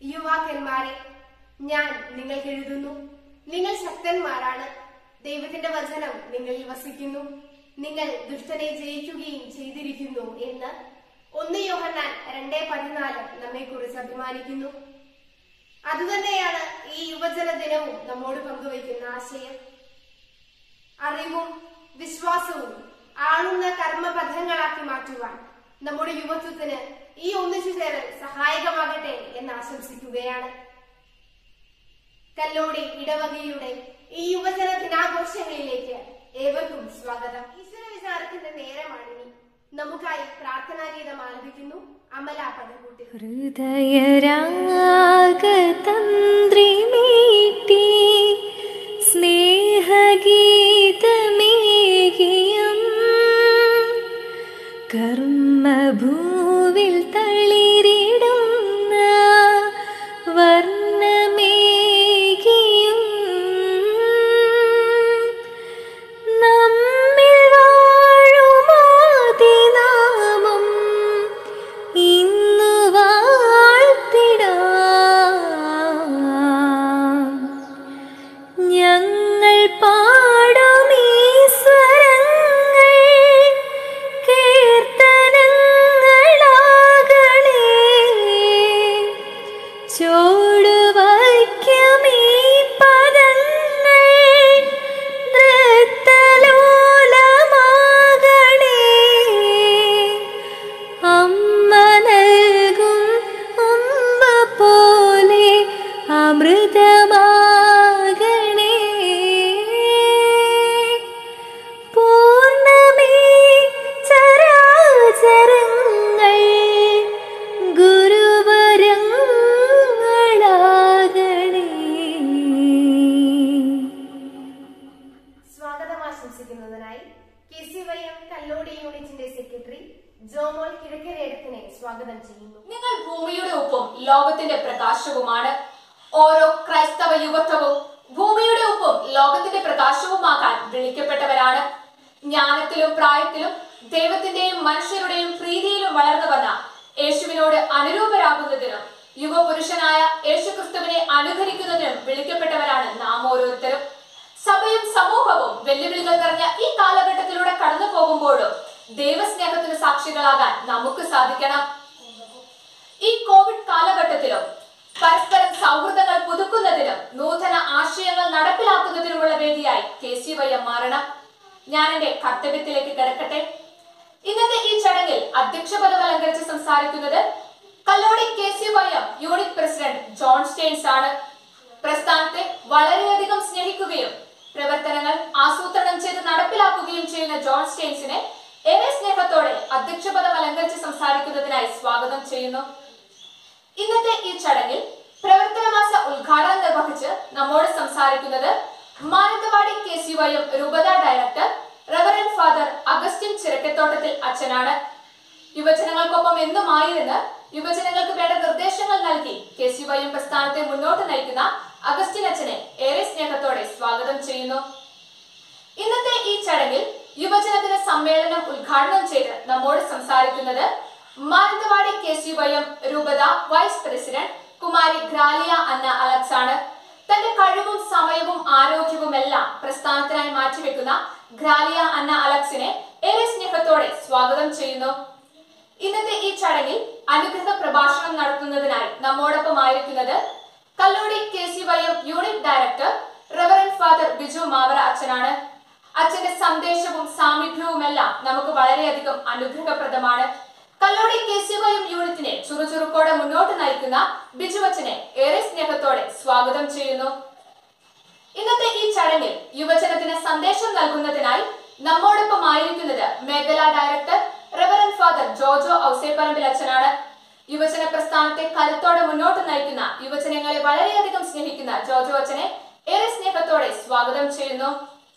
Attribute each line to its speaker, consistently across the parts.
Speaker 1: യുവാക്കന്മാരെ ഞാൻ നിങ്ങൾക്ക് എഴുതുന്നു നിങ്ങൾ ശക്തന്മാരാണ് ദൈവത്തിന്റെ വചനം നിങ്ങളിൽ വസിക്കുന്നു നിങ്ങൾ ദുഷ്ടനെ ജയിക്കുകയും ചെയ്തിരിക്കുന്നു എന്ന് ഒന്ന് യോഹന്നാൻ രണ്ടേ പതിനാല് നമ്മെ കുറിച്ച് അഭിമാനിക്കുന്നു അതുതന്നെയാണ് ഈ യുവജന ദിനവും നമ്മോട് പങ്കുവയ്ക്കുന്ന ആശയം അറിവും വിശ്വാസവും ആളുന്ന കർമ്മബദ്ധങ്ങളാക്കി മാറ്റുവാൻ നമ്മുടെ യുവത്വത്തിന് ഈ ഒന്നിച്ചു ചേരൽ സഹായകമാകട്ടെ എന്ന് ആശംസിക്കുകയാണ് കല്ലോടി ഇടവകയുടെ ഈ യുവജന ദിനാഘോഷങ്ങളിലേക്ക് ഏവർക്കും സ്വാഗതം ഈശ്വര വിചാരത്തിന്റെ നേരമാണിനി നമുക്കായി പ്രാർത്ഥനാഗീതം ആലപിക്കുന്നു അമല പദകൂട്ടി
Speaker 2: ഹൃദയരാഗതന്ത്രി മീട്ടി സ്നേഹഗീതമേകിയം കർമ്മഭൂവിൽ തളിരിടുന്ന വർണ്ണമേകിയും നമ്മിൽ വാഴുമാതിനാമം ഇന്നു വാഴ്ത്തിടാം ഞങ്ങൾ പാടും ഈ സ്വരങ്ങൾ കീർത്തനങ്ങളാകണേ ചോടുവയ്ക്കും ഈ പദങ്ങൾ നൃത്തലോലമാകണേ അമ്മ നൽകും അമ്മ പോലെ അമൃതമാകണേ പൂർണ്ണമേ ചരാചരങ്ങൾ ഗുരുവരങ്ങളാകണേ
Speaker 1: സ്വാഗതം ആശംസിക്കുന്നതിനായി K C Y M Kallody യൂണിറ്റിന്റെ സെക്രട്ടറി ജോമോൾ കിഴക്കരേടത്തിനെ സ്വാഗതം ചെയ്യുന്നു
Speaker 3: നിങ്ങൾ ഭൂമിയുടെ ഉപ്പും ലോകത്തിന്റെ പ്രകാശവുമാണ് ഓരോ ക്രൈസ്തവ യുവത്വവും ഭൂമിയുടെ ഉപ്പും ലോകത്തിന്റെ പ്രകാശവുമാകാൻ വിളിക്കപ്പെട്ടവരാണ് ജ്ഞാനത്തിലും പ്രായത്തിലും ദൈവത്തിന്റെയും മനുഷ്യരുടെയും പ്രീതിയിലും വളർന്നു വന്ന യേശുവിനോട് അനുരൂപരാകുന്നതിനും യുവപുരുഷനായ യേശുക്രിസ്തുവിനെ അനുകരിക്കുന്നതിനും വിളിക്കപ്പെട്ടവരാണ് നാം ഓരോരുത്തരും സഭയും സമൂഹവും വെല്ലുവിളികൾ നിറഞ്ഞ ഈ കാലഘട്ടത്തിലൂടെ കടന്നു പോകുമ്പോഴും ദൈവസ്നേഹത്തിന് സാക്ഷികളാകാൻ നമുക്ക് സാധിക്കണം ഈ കോവിഡ് കാലഘട്ടത്തിലും പരസ്പരം സൗഹൃദങ്ങൾ പുതുക്കുന്നതിനും നൂതന ആശയങ്ങൾ നടപ്പിലാക്കുന്നതിനുമുള്ള വേദിയായി കെ സി വൈ എം മാറണം ഞാൻ എന്റെ കർത്തവ്യത്തിലേക്ക് കിടക്കട്ടെ ഇന്നത്തെ ഈ ചടങ്ങിൽ അധ്യക്ഷ പദം അലങ്കരിച്ച് സംസാരിക്കുന്നത് Kallody K C Y M unit president John Steins ആണ് പ്രസ്ഥാനത്തെ വളരെയധികം സ്നേഹിക്കുകയും പ്രവർത്തനങ്ങൾ ആസൂത്രണം ചെയ്ത് നടപ്പിലാക്കുകയും ചെയ്യുന്ന ജോൺ സ്റ്റെയിൻസിനെ ഏറെ സ്നേഹത്തോടെ അധ്യക്ഷ പദം അലങ്കരിച്ച് സംസാരിക്കുന്നതിനായി സ്വാഗതം ചെയ്യുന്നു ഇന്നത്തെ ഈ ചടങ്ങിൽ പ്രവർത്തന മാസ ഉദ്ഘാടനം നിർവഹിച്ച് നമ്മോട് സംസാരിക്കുന്നത് Mananthavady K C Y M രൂപത director reverend father Augustine Chirakkathottathil അച്ഛനാണ് യുവജനങ്ങൾക്കൊപ്പം എന്നുമായിരുന്ന് യുവജനങ്ങൾക്ക് വേണ്ട നിർദ്ദേശങ്ങൾ നൽകി കെ സി വൈ എം പ്രസ്ഥാനത്തെ മുന്നോട്ട് നയിക്കുന്ന അഗസ്റ്റിൻ അച്ഛനെ ഏറെ സ്നേഹത്തോടെ സ്വാഗതം ചെയ്യുന്നു ഇന്നത്തെ ഈ ചടങ്ങിൽ യുവജനദിന സമ്മേളനം ഉദ്ഘാടനം ചെയ്ത് നമ്മോട് സംസാരിക്കുന്നത് Mananthavady K C Y M രൂപത വൈസ് പ്രസിഡന്റ് കുമാരി ഗ്രാലിയ അന്ന അലക്സ് ആണ് തന്റെ കഴിവും സമയവും ആരോഗ്യവും എല്ലാം പ്രസ്ഥാനത്തിനായി മാറ്റിവെക്കുന്ന ഗ്രാലിയ അന്ന അലക്സിനെ ഏറെ സ്നേഹത്തോടെ സ്വാഗതം ചെയ്യുന്നു ഇന്നത്തെ ഈ ചടങ്ങിൽ അനുഗ്രഹ പ്രഭാഷണം നടത്തുന്നതിനായി നമ്മോടൊപ്പം ആയിരിക്കുന്നത് Kallody K C Y M unit director reverend father Biju Mavara അച്ഛനാണ് അച്ഛന്റെ സന്ദേശവും സാമീപ്യവുമെല്ലാം നമുക്ക് വളരെയധികം അനുഗ്രഹപ്രദമാണ് Kallody K C Y M യൂണിറ്റിനെ ചുറുചുറുക്കോടെ മുന്നോട്ട് നയിക്കുന്ന ബിജു അച്ഛനെ ഏറെ സ്നേഹത്തോടെ സ്വാഗതം ചെയ്യുന്നു ഇന്നത്തെ ഈ ചടങ്ങിൽ യുവജനത്തിന് സന്ദേശം നൽകുന്നതിനായി നമ്മോടൊപ്പം ആയിരിക്കുന്നത് മേഖലാ director reverend father Jojo Ouseparambil അച്ഛനാണ് യുവജന പ്രസ്ഥാനത്തെ കരുത്തോടെ മുന്നോട്ട് നയിക്കുന്ന യുവജനങ്ങളെ വളരെയധികം സ്നേഹിക്കുന്ന ജോജോ അച്ഛനെ ഏറെ സ്നേഹത്തോടെ സ്വാഗതം ചെയ്യുന്നു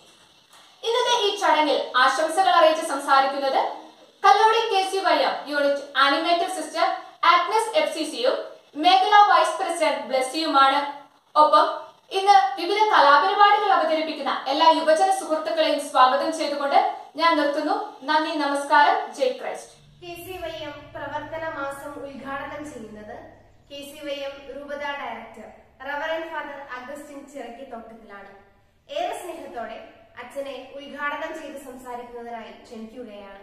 Speaker 3: ഇന്നത്തെ ഈ ചടങ്ങിൽ ആശംസകൾ അറിയിച്ച് സംസാരിക്കുന്നത് Kallody K C Y M unit animator sister Agnes F C സിയും മേഖലാ വൈസ് പ്രസിഡന്റ് ബ്ലസ്സിയുമാണ് ഒപ്പം ഇന്ന് വിവിധ കലാപരിപാടികൾ അവതരിപ്പിക്കുന്ന എല്ലാ യുവജന സുഹൃത്തുക്കളെയും സ്വാഗതം ചെയ്തുകൊണ്ട് ഞാൻ നിർത്തുന്നു നന്ദി നമസ്കാരം ജയ് Christ
Speaker 1: K C Y M പ്രവർത്തന മാസം ഉദ്ഘാടനം ചെയ്യുന്നത് കെ സി വൈ എം രൂപത ഡയറക്ടർ റവറൻ ഫാദർ അഗസ്റ്റിൻ ചിറക്കി തോട്ടത്തിലാണ് ഏറെ സ്നേഹത്തോടെ അച്ഛനെ ഉദ്ഘാടനം ചെയ്ത് സംസാരിക്കുന്നതിനായി ക്ഷണിക്കുകയാണ്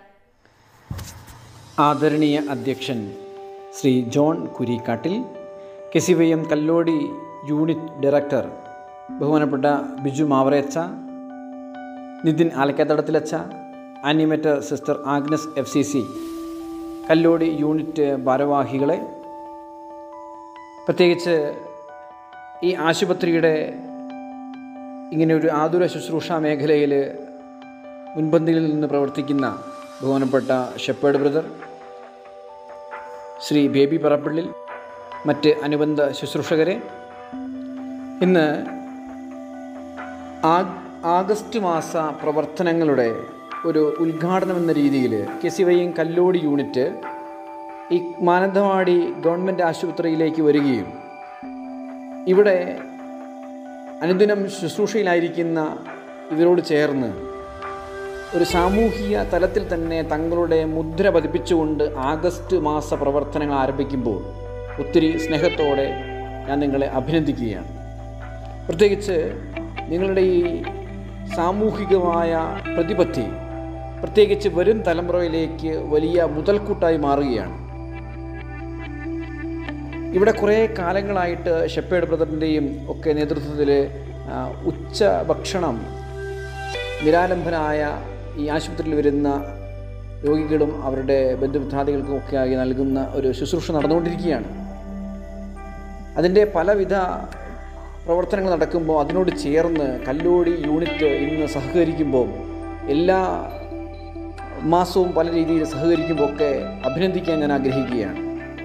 Speaker 4: ആദരണീയ അധ്യക്ഷൻ Shri John Kurikkattil K C Y M Kallody unit director ബഹുമാനപ്പെട്ട ബിജു മാവറയച്ച നിതിൻ ആലക്കത്തടത്തിലച്ച animator sister Agnes F C C Kallody unit ഭാരവാഹികളെ പ്രത്യേകിച്ച് ഈ ആശുപത്രിയുടെ ഇങ്ങനെ ഒരു ആതുര ശുശ്രൂഷ മേഖലയിൽ മുൻപന്തിയിൽ നിന്ന് പ്രവർത്തിക്കുന്ന ബഹുമാനപ്പെട്ട ഷെപ്പേഡ് ബ്രദർ ശ്രീ ബേബി പറപ്പള്ളിൽ മറ്റ് അനുബന്ധ ശുശ്രൂഷകരെ ഇന്ന് ആ ആഗസ്റ്റ് മാസ പ്രവർത്തനങ്ങളുടെ ഒരു ഉദ്ഘാടനം എന്ന രീതിയിൽ K C Y M Kallody unit ഈ മാനന്തവാടി ഗവൺമെൻറ് ആശുപത്രിയിലേക്ക് വരികയും ഇവിടെ അനുദിനം ശുശ്രൂഷയിലായിരിക്കുന്ന ഇവരോട് ചേർന്ന് ഒരു സാമൂഹിക തലത്തിൽ തന്നെ തങ്ങളുടെ മുദ്ര പതിപ്പിച്ചുകൊണ്ട് ആഗസ്റ്റ് മാസ പ്രവർത്തനങ്ങൾ ആരംഭിക്കുമ്പോൾ ഒത്തിരി സ്നേഹത്തോടെ ഞാൻ നിങ്ങളെ അഭിനന്ദിക്കുകയാണ് പ്രത്യേകിച്ച് നിങ്ങളുടെ ഈ സാമൂഹികമായ പ്രതിപത്തി പ്രത്യേകിച്ച് വരും തലമുറയിലേക്ക് വലിയ മുതൽക്കൂട്ടായി മാറുകയാണ് ഇവിടെ കുറേ കാലങ്ങളായിട്ട് ഷെപ്പേഡ് ബ്രദറിൻ്റെയും ഒക്കെ നേതൃത്വത്തിൽ ആ, ഉച്ച ഭക്ഷണം നിരാലംബനായ ഈ ആശുപത്രിയിൽ വരുന്ന രോഗികളും അവരുടെ ബന്ധുമിത്രാദികൾക്കും ഒക്കെ ആയി നൽകുന്ന ഒരു ശുശ്രൂഷ നടന്നുകൊണ്ടിരിക്കുകയാണ് അതിൻ്റെ പലവിധ പ്രവർത്തനങ്ങൾ നടക്കുമ്പോൾ അതിനോട് ചേർന്ന് കല്ലോടി യൂണിറ്റ് ഇന്ന് സഹകരിക്കുമ്പോൾ എല്ലാ മാസവും പല രീതിയിൽ സഹകരിക്കുമ്പോൾ ഒക്കെ അഭിനന്ദിക്കാൻ ഞാൻ ആഗ്രഹിക്കുകയാണ്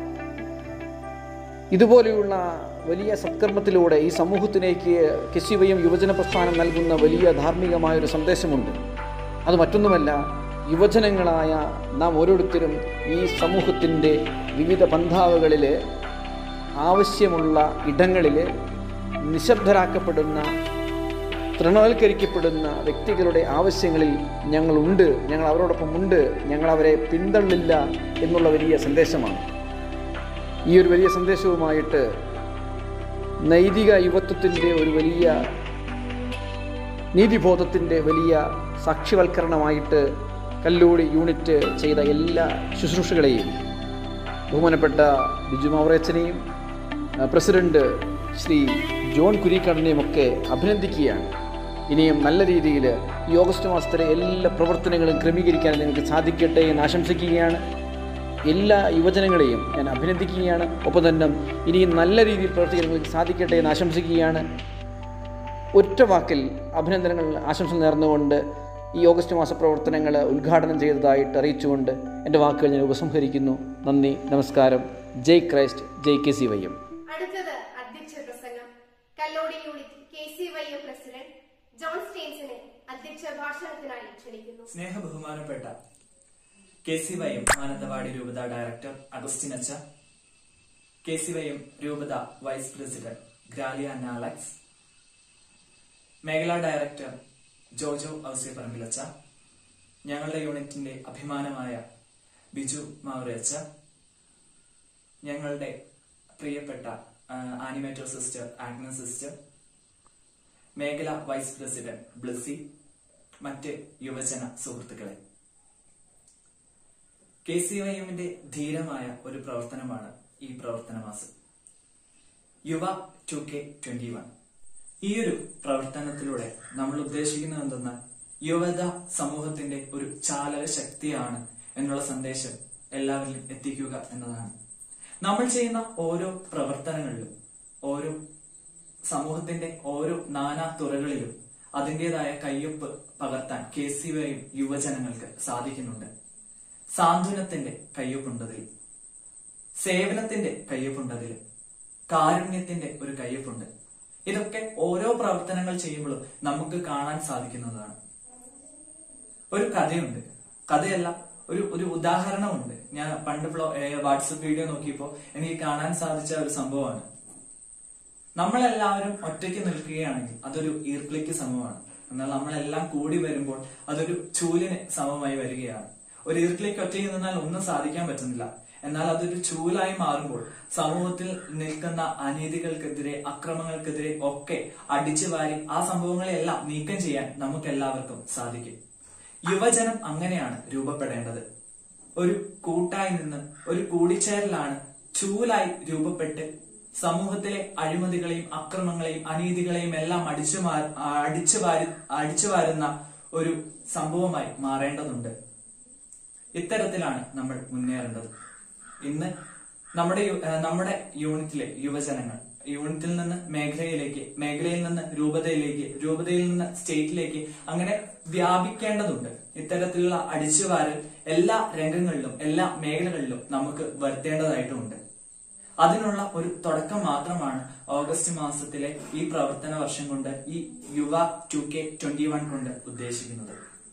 Speaker 4: ഇതുപോലെയുള്ള വലിയ സത്കർമ്മത്തിലൂടെ ഈ സമൂഹത്തിലേക്ക് കെസിവയും യുവജന പ്രസ്ഥാനം നൽകുന്ന വലിയ ധാർമ്മികമായ ഒരു സന്ദേശമുണ്ട് അത് മറ്റൊന്നുമല്ല യുവജനങ്ങളായ നാം ഓരോരുത്തരും ഈ സമൂഹത്തിൻ്റെ വിവിധ പന്ഥാവുകളിൽ ആവശ്യമുള്ള ഇടങ്ങളിൽ നിശബ്ദരാക്കപ്പെടുന്ന തൃണവൽക്കരിക്കപ്പെടുന്ന വ്യക്തികളുടെ ആവശ്യങ്ങളിൽ ഞങ്ങളുണ്ട് ഞങ്ങൾ അവരോടൊപ്പം ഉണ്ട് ഞങ്ങൾ അവരെ പിന്തള്ളില്ല എന്നുള്ള വലിയ സന്ദേശമാണ് ഈ ഒരു വലിയ സന്ദേശവുമായിട്ട് നൈതിക യുവത്വത്തിൻ്റെ ഒരു വലിയ നീതിബോധത്തിൻ്റെ വലിയ സാക്ഷ്യവൽക്കരണമായിട്ട് കല്ലൂടി യൂണിറ്റ് ചെയ്ത എല്ലാ ശുശ്രൂഷകളെയും ബഹുമാനപ്പെട്ട ബിജു മാവറേച്ചനെയും ആ, പ്രസിഡന്റ് ശ്രീ ജോൺ കുരിക്കാടിനെയും ഒക്കെ അഭിനന്ദിക്കുകയാണ് ഇനിയും നല്ല രീതിയിൽ ഈ ഓഗസ്റ്റ് മാസത്തിലെ എല്ലാ പ്രവർത്തനങ്ങളും ക്രമീകരിക്കാൻ നിങ്ങൾക്ക് സാധിക്കട്ടെ എന്ന് ആശംസിക്കുകയാണ് എല്ലാ യുവജനങ്ങളെയും ഞാൻ അഭിനന്ദിക്കുകയാണ് ഒപ്പം തന്നെ ഇനിയും നല്ല രീതിയിൽ പ്രവർത്തിക്കാൻ നിങ്ങൾക്ക് സാധിക്കട്ടെ എന്ന് ആശംസിക്കുകയാണ് ഒറ്റ വാക്കിൽ അഭിനന്ദനങ്ങൾ ആശംസകൾ നേർന്നുകൊണ്ട് ഈ ഓഗസ്റ്റ് മാസ പ്രവർത്തനങ്ങൾ ഉദ്ഘാടനം ചെയ്തതായിട്ട് അറിയിച്ചുകൊണ്ട് എൻ്റെ വാക്കുകൾ ഞാൻ ഉപസംഹരിക്കുന്നു നന്ദി നമസ്കാരം ജയ് ക്രൈസ്റ്റ് ജയ് കെ സി വൈ എം
Speaker 1: അടുത്തത് അധ്യക്ഷ പ്രസംഗം Kallody unit K C Y M president John സ്റ്റെയിൻസിനെ അധ്യക്ഷ ഭാഷണത്തിനായി ക്ഷണിക്കുന്നു
Speaker 5: സ്നേഹ ബഹുമാനപ്പെട്ട K C Y M Mananthavady രൂപത ഡയറക്ടർ അഗസ്റ്റിൻ അച്ച കെ സി വൈ എം രൂപത വൈസ് പ്രസിഡന്റ് ഗ്രാലിയ നാലക്സ് മേഖലാ ഡയറക്ടർ ജോജോ ഔസ്യപ്പറമ്പിലച്ച ഞങ്ങളുടെ യൂണിറ്റിന്റെ അഭിമാനമായ ബിജു മാവുരച്ച ഞങ്ങളുടെ പ്രിയപ്പെട്ട ആ, ആനിമേറ്റർ സിസ്റ്റർ ആഗ്ന സിസ്റ്റർ മേഖല വൈസ് പ്രസിഡന്റ് ബ്ലസ്സി മറ്റ് യുവജന സുഹൃത്തുക്കളെ കെ സി വൈ എമ്മിന്റെ ധീരമായ ഒരു പ്രവർത്തനമാണ് ഈ പ്രവർത്തന മാസം യുവ ടു കെ ട്വന്റി വൺ ഈ ഒരു പ്രവർത്തനത്തിലൂടെ നമ്മൾ ഉദ്ദേശിക്കുന്നത് എന്തെന്നാൽ യുവത സമൂഹത്തിന്റെ ഒരു ചാലക ശക്തിയാണ് എന്നുള്ള സന്ദേശം എല്ലാവരിലും എത്തിക്കുക എന്നതാണ് നമ്മൾ ചെയ്യുന്ന ഓരോ പ്രവർത്തനങ്ങളിലും ഓരോ സമൂഹത്തിന്റെ ഓരോ നാനാ തുറകളിലും അതിൻ്റെതായ കയ്യൊപ്പ് പകർത്താൻ കെ സി വൈയും യുവജനങ്ങൾക്ക് സാധിക്കുന്നുണ്ട് സാന്ത്വനത്തിന്റെ കയ്യൊപ്പുണ്ടതിൽ സേവനത്തിന്റെ കയ്യൊപ്പുണ്ടതിൽ കാരുണ്യത്തിന്റെ ഒരു കയ്യൊപ്പുണ്ട് ഇതൊക്കെ ഓരോ പ്രവർത്തനങ്ങൾ ചെയ്യുമ്പോഴും നമുക്ക് കാണാൻ സാധിക്കുന്നതാണ് ഒരു കഥയുണ്ട് കഥയല്ല ഒരു ഒരു ഉദാഹരണമുണ്ട് ഞാൻ പണ്ട് വാട്സപ്പ് വീഡിയോ നോക്കിയപ്പോ എനിക്ക് കാണാൻ സാധിച്ച ഒരു സംഭവമാണ് നമ്മളെല്ലാവരും ഒറ്റയ്ക്ക് നിൽക്കുകയാണെങ്കിൽ അതൊരു ഈർക്കിളിക്ക് സമമാണ് എന്നാൽ നമ്മളെല്ലാം കൂടി വരുമ്പോൾ അതൊരു ചൂലിന് സമമായി വരികയാണ് ഒരു ഈർക്കിളിക്ക് ഒറ്റയ്ക്ക് നിന്നാൽ ഒന്നും സാധിക്കാൻ പറ്റുന്നില്ല എന്നാൽ അതൊരു ചൂലായി മാറുമ്പോൾ സമൂഹത്തിൽ നിൽക്കുന്ന അനീതികൾക്കെതിരെ അക്രമങ്ങൾക്കെതിരെ ഒക്കെ അടിച്ചു വാരി ആ സംഭവങ്ങളെല്ലാം നീക്കം ചെയ്യാൻ നമുക്ക് എല്ലാവർക്കും സാധിക്കും യുവജനം അങ്ങനെയാണ് രൂപപ്പെടേണ്ടത് ഒരു കൂട്ടായി നിന്ന് ഒരു കൂടിച്ചേരലാണ് ചൂലായി രൂപപ്പെട്ട് സമൂഹത്തിലെ അഴിമതികളെയും അക്രമങ്ങളെയും അനീതികളെയും എല്ലാം അടിച്ചു മാ- അടിച്ചു വാരി അടിച്ചു വാരുന്ന ഒരു സംഭവമായി മാറേണ്ടതുണ്ട് ഇത്തരത്തിലാണ് നമ്മൾ മുന്നേറേണ്ടത് ഇന്ന് നമ്മുടെ യു- ഏഹ് നമ്മുടെ യൂണിറ്റിലെ യുവജനങ്ങൾ യൂണിറ്റിൽ നിന്ന് മേഖലയിലേക്ക് മേഖലയിൽ നിന്ന് രൂപതയിലേക്ക് രൂപതയിൽ നിന്ന് സ്റ്റേറ്റിലേക്ക് അങ്ങനെ വ്യാപിക്കേണ്ടതുണ്ട് ഇത്തരത്തിലുള്ള അടിച്ചുവാരൽ എല്ലാ രംഗങ്ങളിലും എല്ലാ മേഖലകളിലും നമുക്ക് വരുത്തേണ്ടതായിട്ടുമുണ്ട് അതിനുള്ള ഒരു തുടക്കം മാത്രമാണ് ഓഗസ്റ്റ് മാസത്തിലെ ഈ പ്രവർത്തന വർഷം കൊണ്ട് ഈ യുവ ടു കെ ട്വന്റി വൺ കൊണ്ട് ഉദ്ദേശിക്കുന്നത്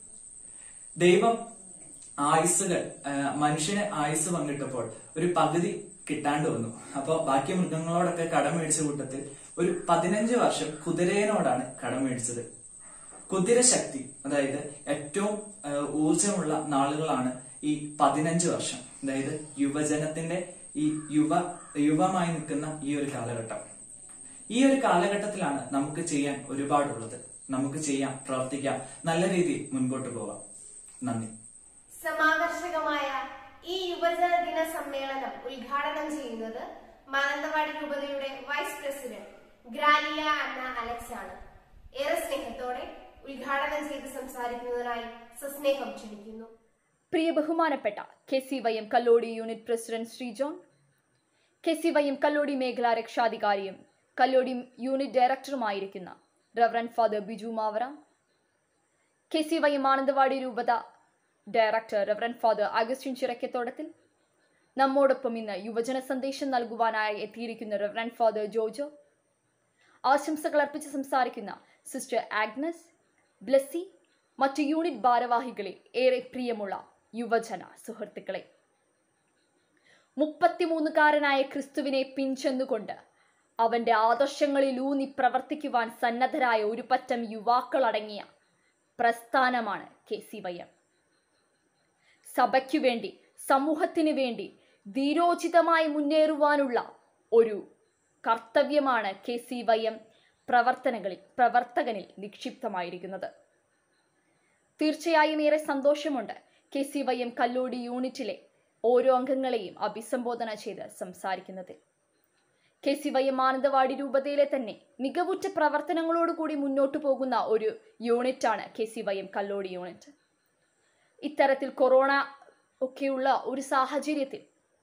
Speaker 5: ദൈവം ആയുസ്സുകൾ ആ, മനുഷ്യന് ആയുസ് പങ്കിട്ടപ്പോൾ ഒരു പകുതി കിട്ടാണ്ട് വന്നു അപ്പൊ ബാക്കി മൃഗങ്ങളോടൊക്കെ കടം മേടിച്ച കൂട്ടത്തിൽ ഒരു പതിനഞ്ച് വർഷം കുതിരേനോടാണ് കടം മേടിച്ചത് കുതിരശക്തി അതായത് ഏറ്റവും ആ, ഊർജമുള്ള നാളുകളാണ് ഈ പതിനഞ്ച് വർഷം അതായത് യുവജനത്തിന്റെ ഈ യുവ യുവമായി നിൽക്കുന്ന ഈ ഒരു കാലഘട്ടം ഈ ഒരു കാലഘട്ടത്തിലാണ് നമുക്ക് ചെയ്യാൻ ഒരുപാടുള്ളത് നമുക്ക് ചെയ്യാം പ്രവർത്തിക്കാം നല്ല രീതിയിൽ മുൻപോട്ട് പോവാം നന്ദി
Speaker 1: സമാകർഷകമായ ഈ യുവജന ദിന സമ്മേളനം ഉദ്ഘാടനം ചെയ്യുന്നത് മാനന്തവാടി രൂപതയുടെ vice president Gralia Anna Alex ആണ് ഏറെ സ്നേഹത്തോടെ ഉദ്ഘാടനം ചെയ്ത് സംസാരിക്കുന്നതിനായി സസ്നേഹം ക്ഷണിക്കുന്നു
Speaker 3: പ്രിയ ബഹുമാനപ്പെട്ട K C Y M Kallody unit president Shri John K C Y M Kallody മേഖലാ രക്ഷാധികാരിയും കല്ലോടി യൂണിറ്റ് ഡയറക്ടറുമായിരിക്കുന്ന reverend father Biju Mavara K C Y M Mananthavady രൂപത director reverend father Augustine Chirakkathottathil നമ്മോടൊപ്പം ഇന്ന് യുവജന സന്ദേശം നൽകുവാനായി എത്തിയിരിക്കുന്ന റവറൻ ഫാദർ ജോജോ ആശംസകൾ അർപ്പിച്ച് സംസാരിക്കുന്ന സിസ്റ്റർ ആഗ്നസ് ബ്ലസ്സി മറ്റ് യൂണിറ്റ് ഭാരവാഹികളെ ഏറെ പ്രിയമുള്ള യുവജന സുഹൃത്തുക്കളെ മുപ്പത്തിമൂന്നുകാരനായ ക്രിസ്തുവിനെ പിൻചെന്നുകൊണ്ട് അവന്റെ ആദർശങ്ങളിൽ ഊന്നി പ്രവർത്തിക്കുവാൻ സന്നദ്ധരായ ഒരു പറ്റം യുവാക്കളടങ്ങിയ പ്രസ്ഥാനമാണ് കെ സി വൈ എം സഭയ്ക്കു വേണ്ടി സമൂഹത്തിനു വേണ്ടി ധീരോചിതമായി മുന്നേറുവാനുള്ള ഒരു കർത്തവ്യമാണ് കെ സി വൈ എം പ്രവർത്തനങ്ങളിൽ പ്രവർത്തകനിൽ നിക്ഷിപ്തമായിരിക്കുന്നത് തീർച്ചയായും ഏറെ സന്തോഷമുണ്ട് K C Y M Kallody യൂണിറ്റിലെ ഓരോ അംഗങ്ങളെയും അഭിസംബോധന ചെയ്ത് സംസാരിക്കുന്നതിൽ K C Y M Mananthavady രൂപതയിലെ തന്നെ മികവുറ്റ പ്രവർത്തനങ്ങളോടുകൂടി മുന്നോട്ടു പോകുന്ന ഒരു യൂണിറ്റാണ് K C Y M Kallody unit ഇത്തരത്തിൽ കൊറോണ ഒക്കെയുള്ള ഒരു സാഹചര്യത്തിൽ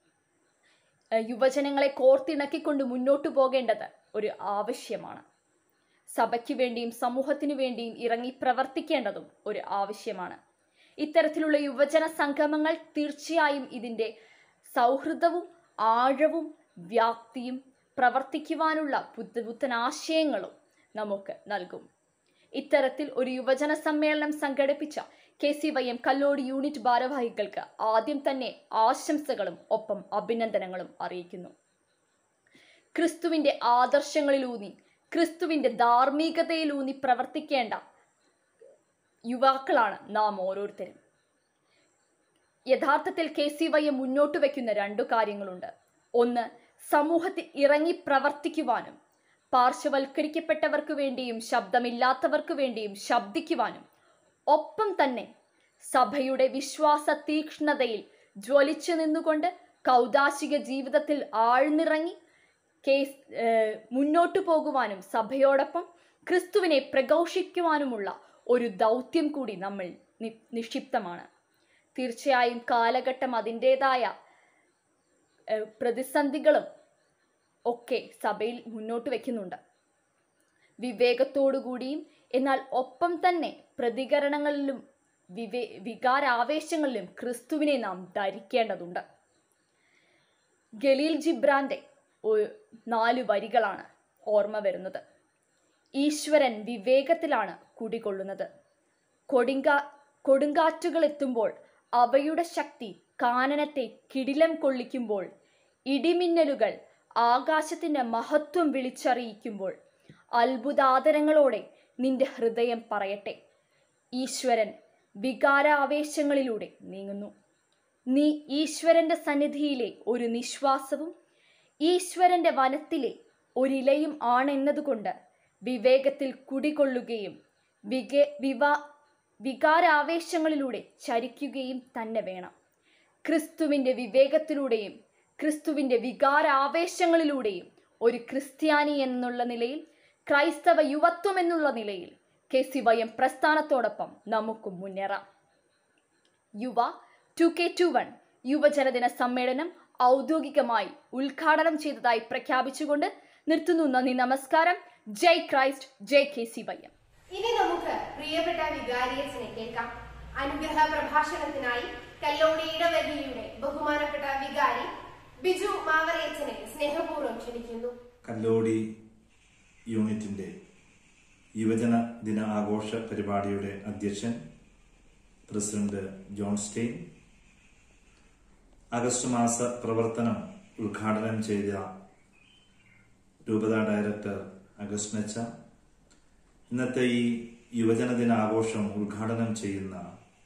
Speaker 3: ഏഹ്, യുവജനങ്ങളെ കോർത്തിണക്കിക്കൊണ്ട് മുന്നോട്ടു പോകേണ്ടത് ഒരു ആവശ്യമാണ് സഭയ്ക്ക് വേണ്ടിയും സമൂഹത്തിനു വേണ്ടിയും ഇറങ്ങി പ്രവർത്തിക്കേണ്ടതും ഒരു ആവശ്യമാണ് ഇത്തരത്തിലുള്ള യുവജന സംഗമങ്ങൾ തീർച്ചയായും ഇതിൻ്റെ സൗഹൃദവും ആഴവും വ്യാപ്തിയും പ്രവർത്തിക്കുവാനുള്ള പുതുപുത്തൻ ആശയങ്ങളും നമുക്ക് നൽകും ഇത്തരത്തിൽ ഒരു യുവജന സമ്മേളനം സംഘടിപ്പിച്ച K C Y M Kallody unit ഭാരവാഹികൾക്ക് ആദ്യം തന്നെ ആശംസകളും ഒപ്പം അഭിനന്ദനങ്ങളും അറിയിക്കുന്നു ക്രിസ്തുവിന്റെ ആദർശങ്ങളിലൂന്നി ക്രിസ്തുവിന്റെ ധാർമ്മികതയിലൂന്നി പ്രവർത്തിക്കേണ്ട യുവാക്കളാണ് നാം ഓരോരുത്തരും യഥാർത്ഥത്തിൽ കെ സി വൈ എം മുന്നോട്ട് വയ്ക്കുന്ന രണ്ടു കാര്യങ്ങളുണ്ട് ഒന്ന് സമൂഹത്തിൽ ഇറങ്ങി പ്രവർത്തിക്കുവാനും പാർശ്വവൽക്കരിക്കപ്പെട്ടവർക്ക് വേണ്ടിയും ശബ്ദമില്ലാത്തവർക്ക് വേണ്ടിയും ശബ്ദിക്കുവാനും ഒപ്പം തന്നെ സഭയുടെ വിശ്വാസ തീക്ഷ്ണതയിൽ ജ്വലിച്ചു നിന്നുകൊണ്ട് കൗതാശിക ജീവിതത്തിൽ ആഴ്ന്നിറങ്ങി കേസ് ഏഹ് മുന്നോട്ടു പോകുവാനും സഭയോടൊപ്പം ക്രിസ്തുവിനെ പ്രഘോഷിക്കുവാനുമുള്ള ഒരു ദൗത്യം കൂടി നമ്മൾ നി- നിക്ഷിപ്തമാണ് തീർച്ചയായും കാലഘട്ടം അതിൻ്റെതായ ഏഹ് പ്രതിസന്ധികളും ഒക്കെ സഭയിൽ മുന്നോട്ട് വയ്ക്കുന്നുണ്ട് വിവേകത്തോടുകൂടിയും എന്നാൽ ഒപ്പം തന്നെ പ്രതികരണങ്ങളിലും വിവേ വികാരാവേശങ്ങളിലും ക്രിസ്തുവിനെ നാം ധരിക്കേണ്ടതുണ്ട് ഗലീൽ ജിബ്രാന്റെ ഒരു നാല് വരികളാണ് ഓർമ്മ വരുന്നത് ഈശ്വരൻ വിവേകത്തിലാണ് കുടികൊള്ളുന്നത് കൊടുങ്കാ കൊടുങ്കാറ്റുകൾ എത്തുമ്പോൾ അവയുടെ ശക്തി കാനനത്തെ കിടിലം കൊള്ളിക്കുമ്പോൾ ഇടിമിന്നലുകൾ ആകാശത്തിന്റെ മഹത്വം വിളിച്ചറിയിക്കുമ്പോൾ അത്ഭുതാദരങ്ങളോടെ നിന്റെ ഹൃദയം പറയട്ടെ ഈശ്വരൻ വികാരാവേശങ്ങളിലൂടെ നീങ്ങുന്നു
Speaker 6: നീ ഈശ്വരന്റെ സന്നിധിയിലെ ഒരു നിശ്വാസവും ഈശ്വരന്റെ വനത്തിലെ ഒരിലയും ആണെന്നതുകൊണ്ട് വിവേകത്തിൽ കുടികൊള്ളുകയും വിക വിവാ വികാരാവേശങ്ങളിലൂടെ ചരിക്കുകയും തന്നെ വേണം ക്രിസ്തുവിൻ്റെ വിവേകത്തിലൂടെയും ക്രിസ്തുവിൻ്റെ വികാരാവേശങ്ങളിലൂടെയും ഒരു ക്രിസ്ത്യാനി എന്നുള്ള നിലയിൽ ക്രൈസ്തവ യുവത്വം എന്നുള്ള നിലയിൽ കെ സി വൈ എം പ്രസ്ഥാനത്തോടൊപ്പം നമുക്ക് മുന്നേറാം യുവ ടു കെ ടു വൺ യുവജനദിന സമ്മേളനം ഔദ്യോഗികമായി ഉദ്ഘാടനം ചെയ്തതായി പ്രഖ്യാപിച്ചുകൊണ്ട് നിർത്തുന്നു നന്ദി നമസ്കാരം ജയ് ക്രൈസ്റ്റ് ജയ് കെ സി വൈ എം
Speaker 1: ഇനി നമുക്ക് പ്രിയപ്പെട്ട വികാരിയച്ചനെ കേൾക്കാം അനുഗ്രഹ പ്രഭാഷണത്തിനായി കല്ലോടി ഇടവകയുടെ ബഹുമാനപ്പെട്ട വികാരി ബിജു മാവറിയച്ചനെ സ്നേഹപൂർവ്വം ക്ഷണിക്കുന്നു
Speaker 7: കല്ലോടി യൂണിറ്റിന്റെ യുവജന ദിന ആഘോഷ പരിപാടിയുടെ അധ്യക്ഷൻ പ്രസിഡന്റ് ജോൺ സ്റ്റെയിൻ ആഗസ്റ്റ് മാസ പ്രവർത്തനം ഉദ്ഘാടനം ചെയ്ത രൂപത ഡയറക്ടർ അഗസ്നച്ച ഇന്നത്തെ ഈ യുവജന ദിന ആഘോഷം ഉദ്ഘാടനം ചെയ്യുന്ന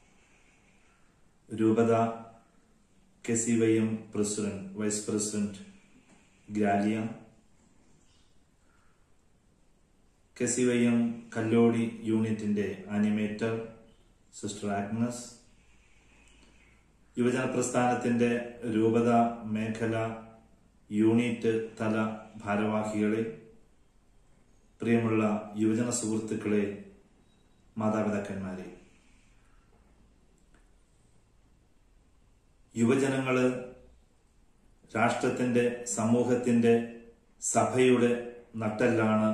Speaker 7: രൂപത K C Y M president vice president Gralia K C Y M Kallody യൂണിറ്റിന്റെ ആനിമേറ്റർ സിസ്റ്റർ ആഗ്നസ് യുവജന പ്രസ്ഥാനത്തിന്റെ രൂപത മേഖല യൂണിറ്റ് തല ഭാരവാഹികളെ പ്രിയമുള്ള യുവജന സുഹൃത്തുക്കളെ മാതാപിതാക്കന്മാരെ യുവജനങ്ങള് രാഷ്ട്രത്തിന്റെ സമൂഹത്തിന്റെ സഭയുടെ നട്ടെല്ലാണ്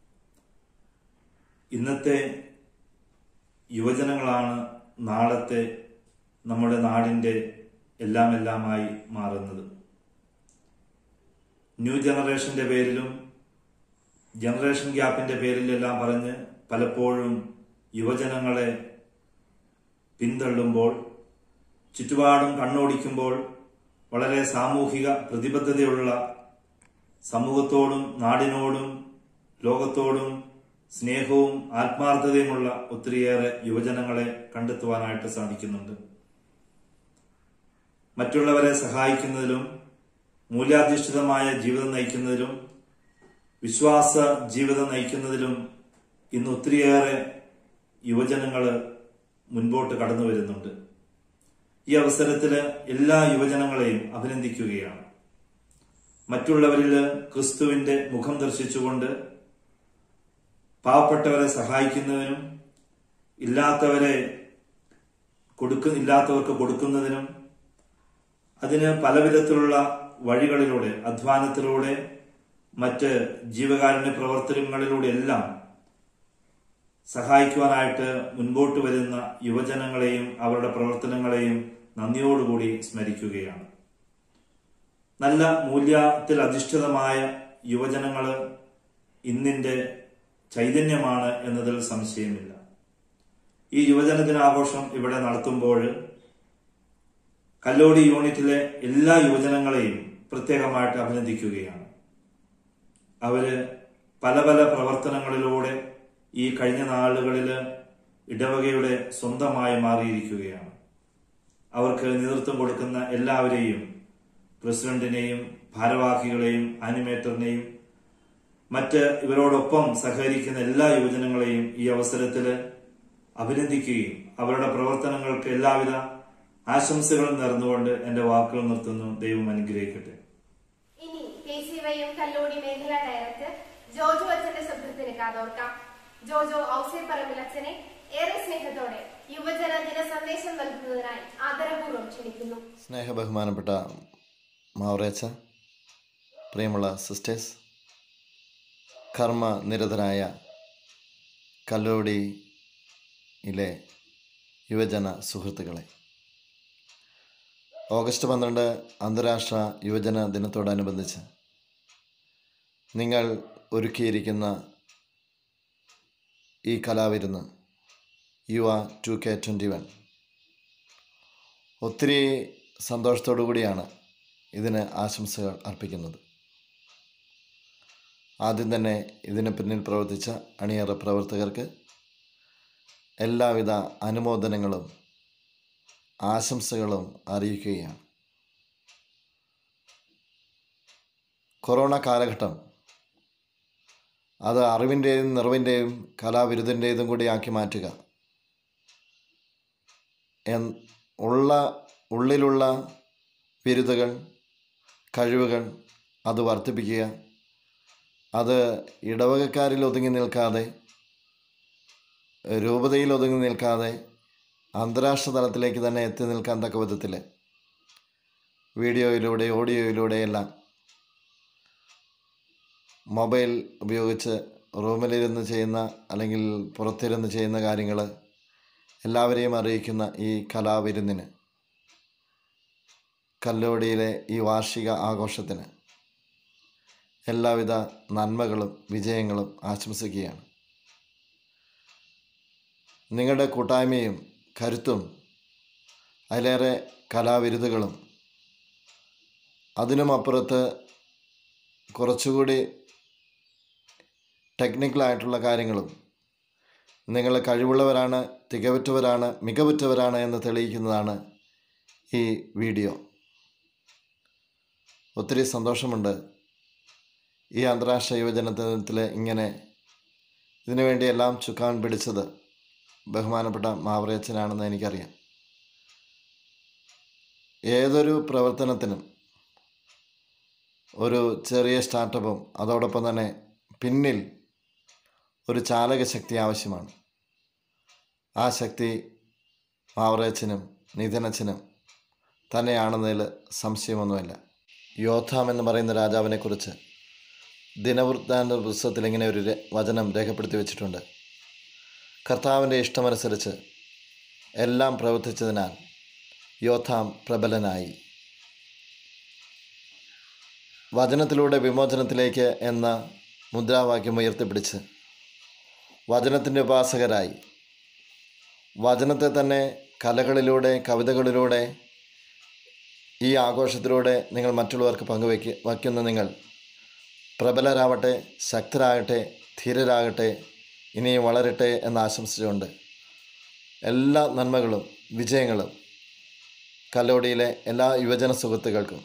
Speaker 7: ഇന്നത്തെ യുവജനങ്ങളാണ് നാളത്തെ നമ്മുടെ നാടിന്റെ എല്ലാം എല്ലാമായി മാറുന്നത് ന്യൂ ജനറേഷന്റെ പേരിലും ജനറേഷൻ ഗ്യാപ്പിന്റെ പേരിലെല്ലാം പറഞ്ഞ് പലപ്പോഴും യുവജനങ്ങളെ പിന്തള്ളുമ്പോൾ ചുറ്റുപാടും കണ്ണോടിക്കുമ്പോൾ വളരെ സാമൂഹിക പ്രതിബദ്ധതയുള്ള സമൂഹത്തോടും നാടിനോടും ലോകത്തോടും സ്നേഹവും ആത്മാർത്ഥതയുമുള്ള ഒത്തിരിയേറെ യുവജനങ്ങളെ കണ്ടെത്തുവാനായിട്ട് സാധിക്കുന്നുണ്ട് മറ്റുള്ളവരെ സഹായിക്കുന്നതിലും മൂല്യാധിഷ്ഠിതമായ ജീവിതം നയിക്കുന്നതിലും വിശ്വാസ ജീവിതം നയിക്കുന്നതിലും ഇന്ന് ഒത്തിരിയേറെ യുവജനങ്ങൾ മുൻപോട്ട് കടന്നു വരുന്നുണ്ട് ഈ അവസരത്തില് എല്ലാ യുവജനങ്ങളെയും അഭിനന്ദിക്കുകയാണ് മറ്റുള്ളവരിൽ ക്രിസ്തുവിന്റെ മുഖം ദർശിച്ചുകൊണ്ട് പാവപ്പെട്ടവരെ സഹായിക്കുന്നതിനും ഇല്ലാത്തവരെ കൊടുക്ക ഇല്ലാത്തവർക്ക് കൊടുക്കുന്നതിനും അതിന് പലവിധത്തിലുള്ള വഴികളിലൂടെ അധ്വാനത്തിലൂടെ മറ്റ് ജീവകാരുണ്യ പ്രവർത്തനങ്ങളിലൂടെ എല്ലാം സഹായിക്കുവാനായിട്ട് മുൻപോട്ട് വരുന്ന യുവജനങ്ങളെയും അവരുടെ പ്രവർത്തനങ്ങളെയും നന്ദിയോടുകൂടി സ്മരിക്കുകയാണ് നല്ല മൂല്യത്തിൽ അധിഷ്ഠിതമായ യുവജനങ്ങള് ഇന്നിന്റെ ചൈതന്യമാണ് എന്നതിൽ സംശയമില്ല ഈ യുവജന ദിനാഘോഷം ഇവിടെ നടത്തുമ്പോൾ കല്ലോടി യൂണിറ്റിലെ എല്ലാ യുവജനങ്ങളെയും പ്രത്യേകമായിട്ട് അഭിനന്ദിക്കുകയാണ് അവര് പല പല പ്രവർത്തനങ്ങളിലൂടെ ഈ കഴിഞ്ഞ നാളുകളിൽ ഇടവകയുടെ സ്വന്തമായി മാറിയിരിക്കുകയാണ് അവർക്ക് നേതൃത്വം കൊടുക്കുന്ന എല്ലാവരെയും പ്രസിഡന്റിനെയും ഭാരവാഹികളെയും ആനിമേറ്ററിനെയും മറ്റ് ഇവരോടൊപ്പം സഹകരിക്കുന്ന എല്ലാ യുവജനങ്ങളെയും ഈ അവസരത്തിൽ അഭിനന്ദിക്കുകയും അവരുടെ പ്രവർത്തനങ്ങൾക്ക് എല്ലാവിധ ആശംസകളും നേർന്നുകൊണ്ട് എന്റെ വാക്കുകൾ നിർത്തുന്നു ദൈവം അനുഗ്രഹിക്കട്ടെ
Speaker 1: ഇനി K C Y M Kallody മേഖലാ ഡയറക്ടർ ജോജോ അച്ഛന്റെ ശബ്ദത്തിന് കാതോർക്കാം ജോജോ ഔസേപ്പറമ്പിൽ അച്ഛനെ ഏറെ സ്നേഹത്തോടെ യുവജന ദിന സന്ദേശം നൽകുന്നതിനായി ആദരപൂർവ്വം ക്ഷണിക്കുന്നു
Speaker 8: സ്നേഹബഹുമാനപ്പെട്ട മാവറേച്ച പ്രിയമുള്ള സിസ്റ്റേഴ്സ് കർമ്മ നിരതരായ കല്ലോടിയിലെ യുവജന സുഹൃത്തുക്കളെ ഓഗസ്റ്റ് പന്ത്രണ്ട് അന്താരാഷ്ട്ര യുവജന ദിനത്തോടനുബന്ധിച്ച് നിങ്ങൾ ഒരുക്കിയിരിക്കുന്ന ഈ കലാവിരുന്ന് യുവ ടു കെ ട്വൻറ്റി വൺ ഒത്തിരി സന്തോഷത്തോടു കൂടിയാണ് ഇതിന് ആശംസകൾ അർപ്പിക്കുന്നത് ആദ്യം തന്നെ ഇതിന് പിന്നിൽ പ്രവർത്തിച്ച അണിയറ പ്രവർത്തകർക്ക് എല്ലാവിധ അനുമോദനങ്ങളും ആശംസകളും അറിയിക്കുകയാണ് കൊറോണ കാലഘട്ടം അത് അറിവിൻ്റെയും നിറവിൻ്റെയും കലാവിരുദ്ധൻ്റേതും കൂടി ആക്കി മാറ്റുക എൻ- ഉള്ള ഉള്ളിലുള്ള ബിരുദകൾ കഴിവുകൾ അത് വർദ്ധിപ്പിക്കുക അത് ഇടവകക്കാരിൽ ഒതുങ്ങി നിൽക്കാതെ രൂപതയിൽ ഒതുങ്ങി നിൽക്കാതെ അന്താരാഷ്ട്ര തലത്തിലേക്ക് തന്നെ എത്തി നിൽക്കാൻ തക്ക വിധത്തിൽ വീഡിയോയിലൂടെ ഓഡിയോയിലൂടെയെല്ലാം മൊബൈൽ ഉപയോഗിച്ച് റൂമിലിരുന്ന് ചെയ്യുന്ന അല്ലെങ്കിൽ പുറത്തിരുന്ന് ചെയ്യുന്ന കാര്യങ്ങൾ എല്ലാവരെയും അറിയിക്കുന്ന ഈ കലാവിരുന്നിന് കല്ലോടിയിലെ ഈ വാർഷിക ആഘോഷത്തിന് എല്ലാവിധ നന്മകളും വിജയങ്ങളും ആശംസിക്കുകയാണ് നിങ്ങളുടെ കൂട്ടായ്മയും കരുത്തും അതിലേറെ കലാവിരുതുകളും അതിനുമപ്പുറത്ത് കുറച്ചുകൂടി ടെക്നിക്കലായിട്ടുള്ള കാര്യങ്ങളും നിങ്ങൾ കഴിവുള്ളവരാണ് തികവുറ്റവരാണ് മികവുറ്റവരാണ് എന്ന് തെളിയിക്കുന്നതാണ് ഈ വീഡിയോ ഒത്തിരി സന്തോഷമുണ്ട് ഈ അന്താരാഷ്ട്ര യുവജനത്തിൽ ഇങ്ങനെ ഇതിനുവേണ്ടി എല്ലാം ചുക്കാൻ പിടിച്ചത് ബഹുമാനപ്പെട്ട മാവറയച്ചനാണെന്ന് എനിക്കറിയാം ഏതൊരു പ്രവർത്തനത്തിനും ഒരു ചെറിയ സ്റ്റാർട്ടപ്പും അതോടൊപ്പം തന്നെ പിന്നിൽ ഒരു ചാലകശക്തി ആവശ്യമാണ് ആ ശക്തി മാവറയച്ചനും നിധനച്ചനും തന്നെയാണെന്നതിൽ സംശയമൊന്നുമില്ല യോദ്ധാം എന്ന് പറയുന്ന രാജാവിനെക്കുറിച്ച് ദിനവൃത്താന്ത പുസ്തകത്തിൽ ഇങ്ങനെ ഒരു ര- വചനം രേഖപ്പെടുത്തി വെച്ചിട്ടുണ്ട് കർത്താവിൻ്റെ ഇഷ്ടമനുസരിച്ച് എല്ലാം പ്രവർത്തിച്ചതിനാൽ യോദ്ധാം പ്രബലനായി വചനത്തിലൂടെ വിമോചനത്തിലേക്ക് എന്ന മുദ്രാവാക്യം ഉയർത്തിപ്പിടിച്ച് വചനത്തിൻ്റെ ഉപാസകരായി വചനത്തെ തന്നെ കലകളിലൂടെ കവിതകളിലൂടെ ഈ ആഘോഷത്തിലൂടെ നിങ്ങൾ മറ്റുള്ളവർക്ക് പങ്കുവയ്ക്ക് വയ്ക്കുന്ന നിങ്ങൾ പ്രബലരാവട്ടെ ശക്തരാകട്ടെ ധീരരാകട്ടെ ഇനിയും വളരട്ടെ എന്ന് ആശംസിച്ചുകൊണ്ട് എല്ലാ നന്മകളും വിജയങ്ങളും കല്ലോടിയിലെ എല്ലാ യുവജന സുഹൃത്തുക്കൾക്കും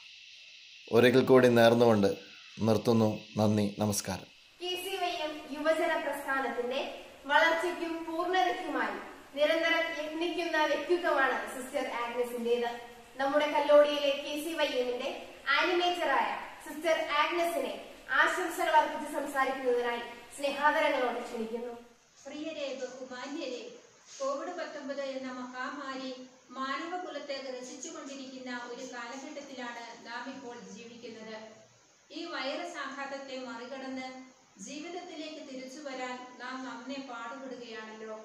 Speaker 8: ഒരിക്കൽ കൂടി നേർന്നുകൊണ്ട് നിർത്തുന്നു നന്ദി നമസ്കാരം
Speaker 1: കെ സി വൈ എം യുവജന പ്രസ്ഥാനത്തിന്റെ വളർച്ചയ്ക്കും പൂർണ്ണതയ്ക്കുമായി നിരന്തരം യത്നിക്കുന്ന വ്യക്തിത്വമാണ് സിസ്റ്റർ ആഗ്നസിന്റേത് നമ്മുടെ കല്ലോടിയിലെ കെ സി വൈ എമ്മിന്റെ ആനിമേറ്ററായ സിസ്റ്റർ ആഗ്നസിനെ ആശംസകൾ അർപ്പിച്ച് സംസാരിക്കുന്നതിനായി സ്നേഹാദരങ്ങളോട് ക്ഷണിക്കുന്നു
Speaker 9: പ്രിയരെ ബഹുമാന്യരെ കോവിഡ് പത്തൊമ്പത് എന്ന മഹാമാരി മാനവകുലത്തെ ഗ്രസിച്ചുകൊണ്ടിരിക്കുന്ന ഒരു കാലഘട്ടത്തിലാണ് നാം ഇപ്പോൾ ജീവിക്കുന്നത് ഈ വൈറസ് ആഘാതത്തെ മറികടന്ന് ജീവിതത്തിലേക്ക് തിരിച്ചു വരാൻ നാം നമ്മെ പാടുപെടുകയാണല്ലോ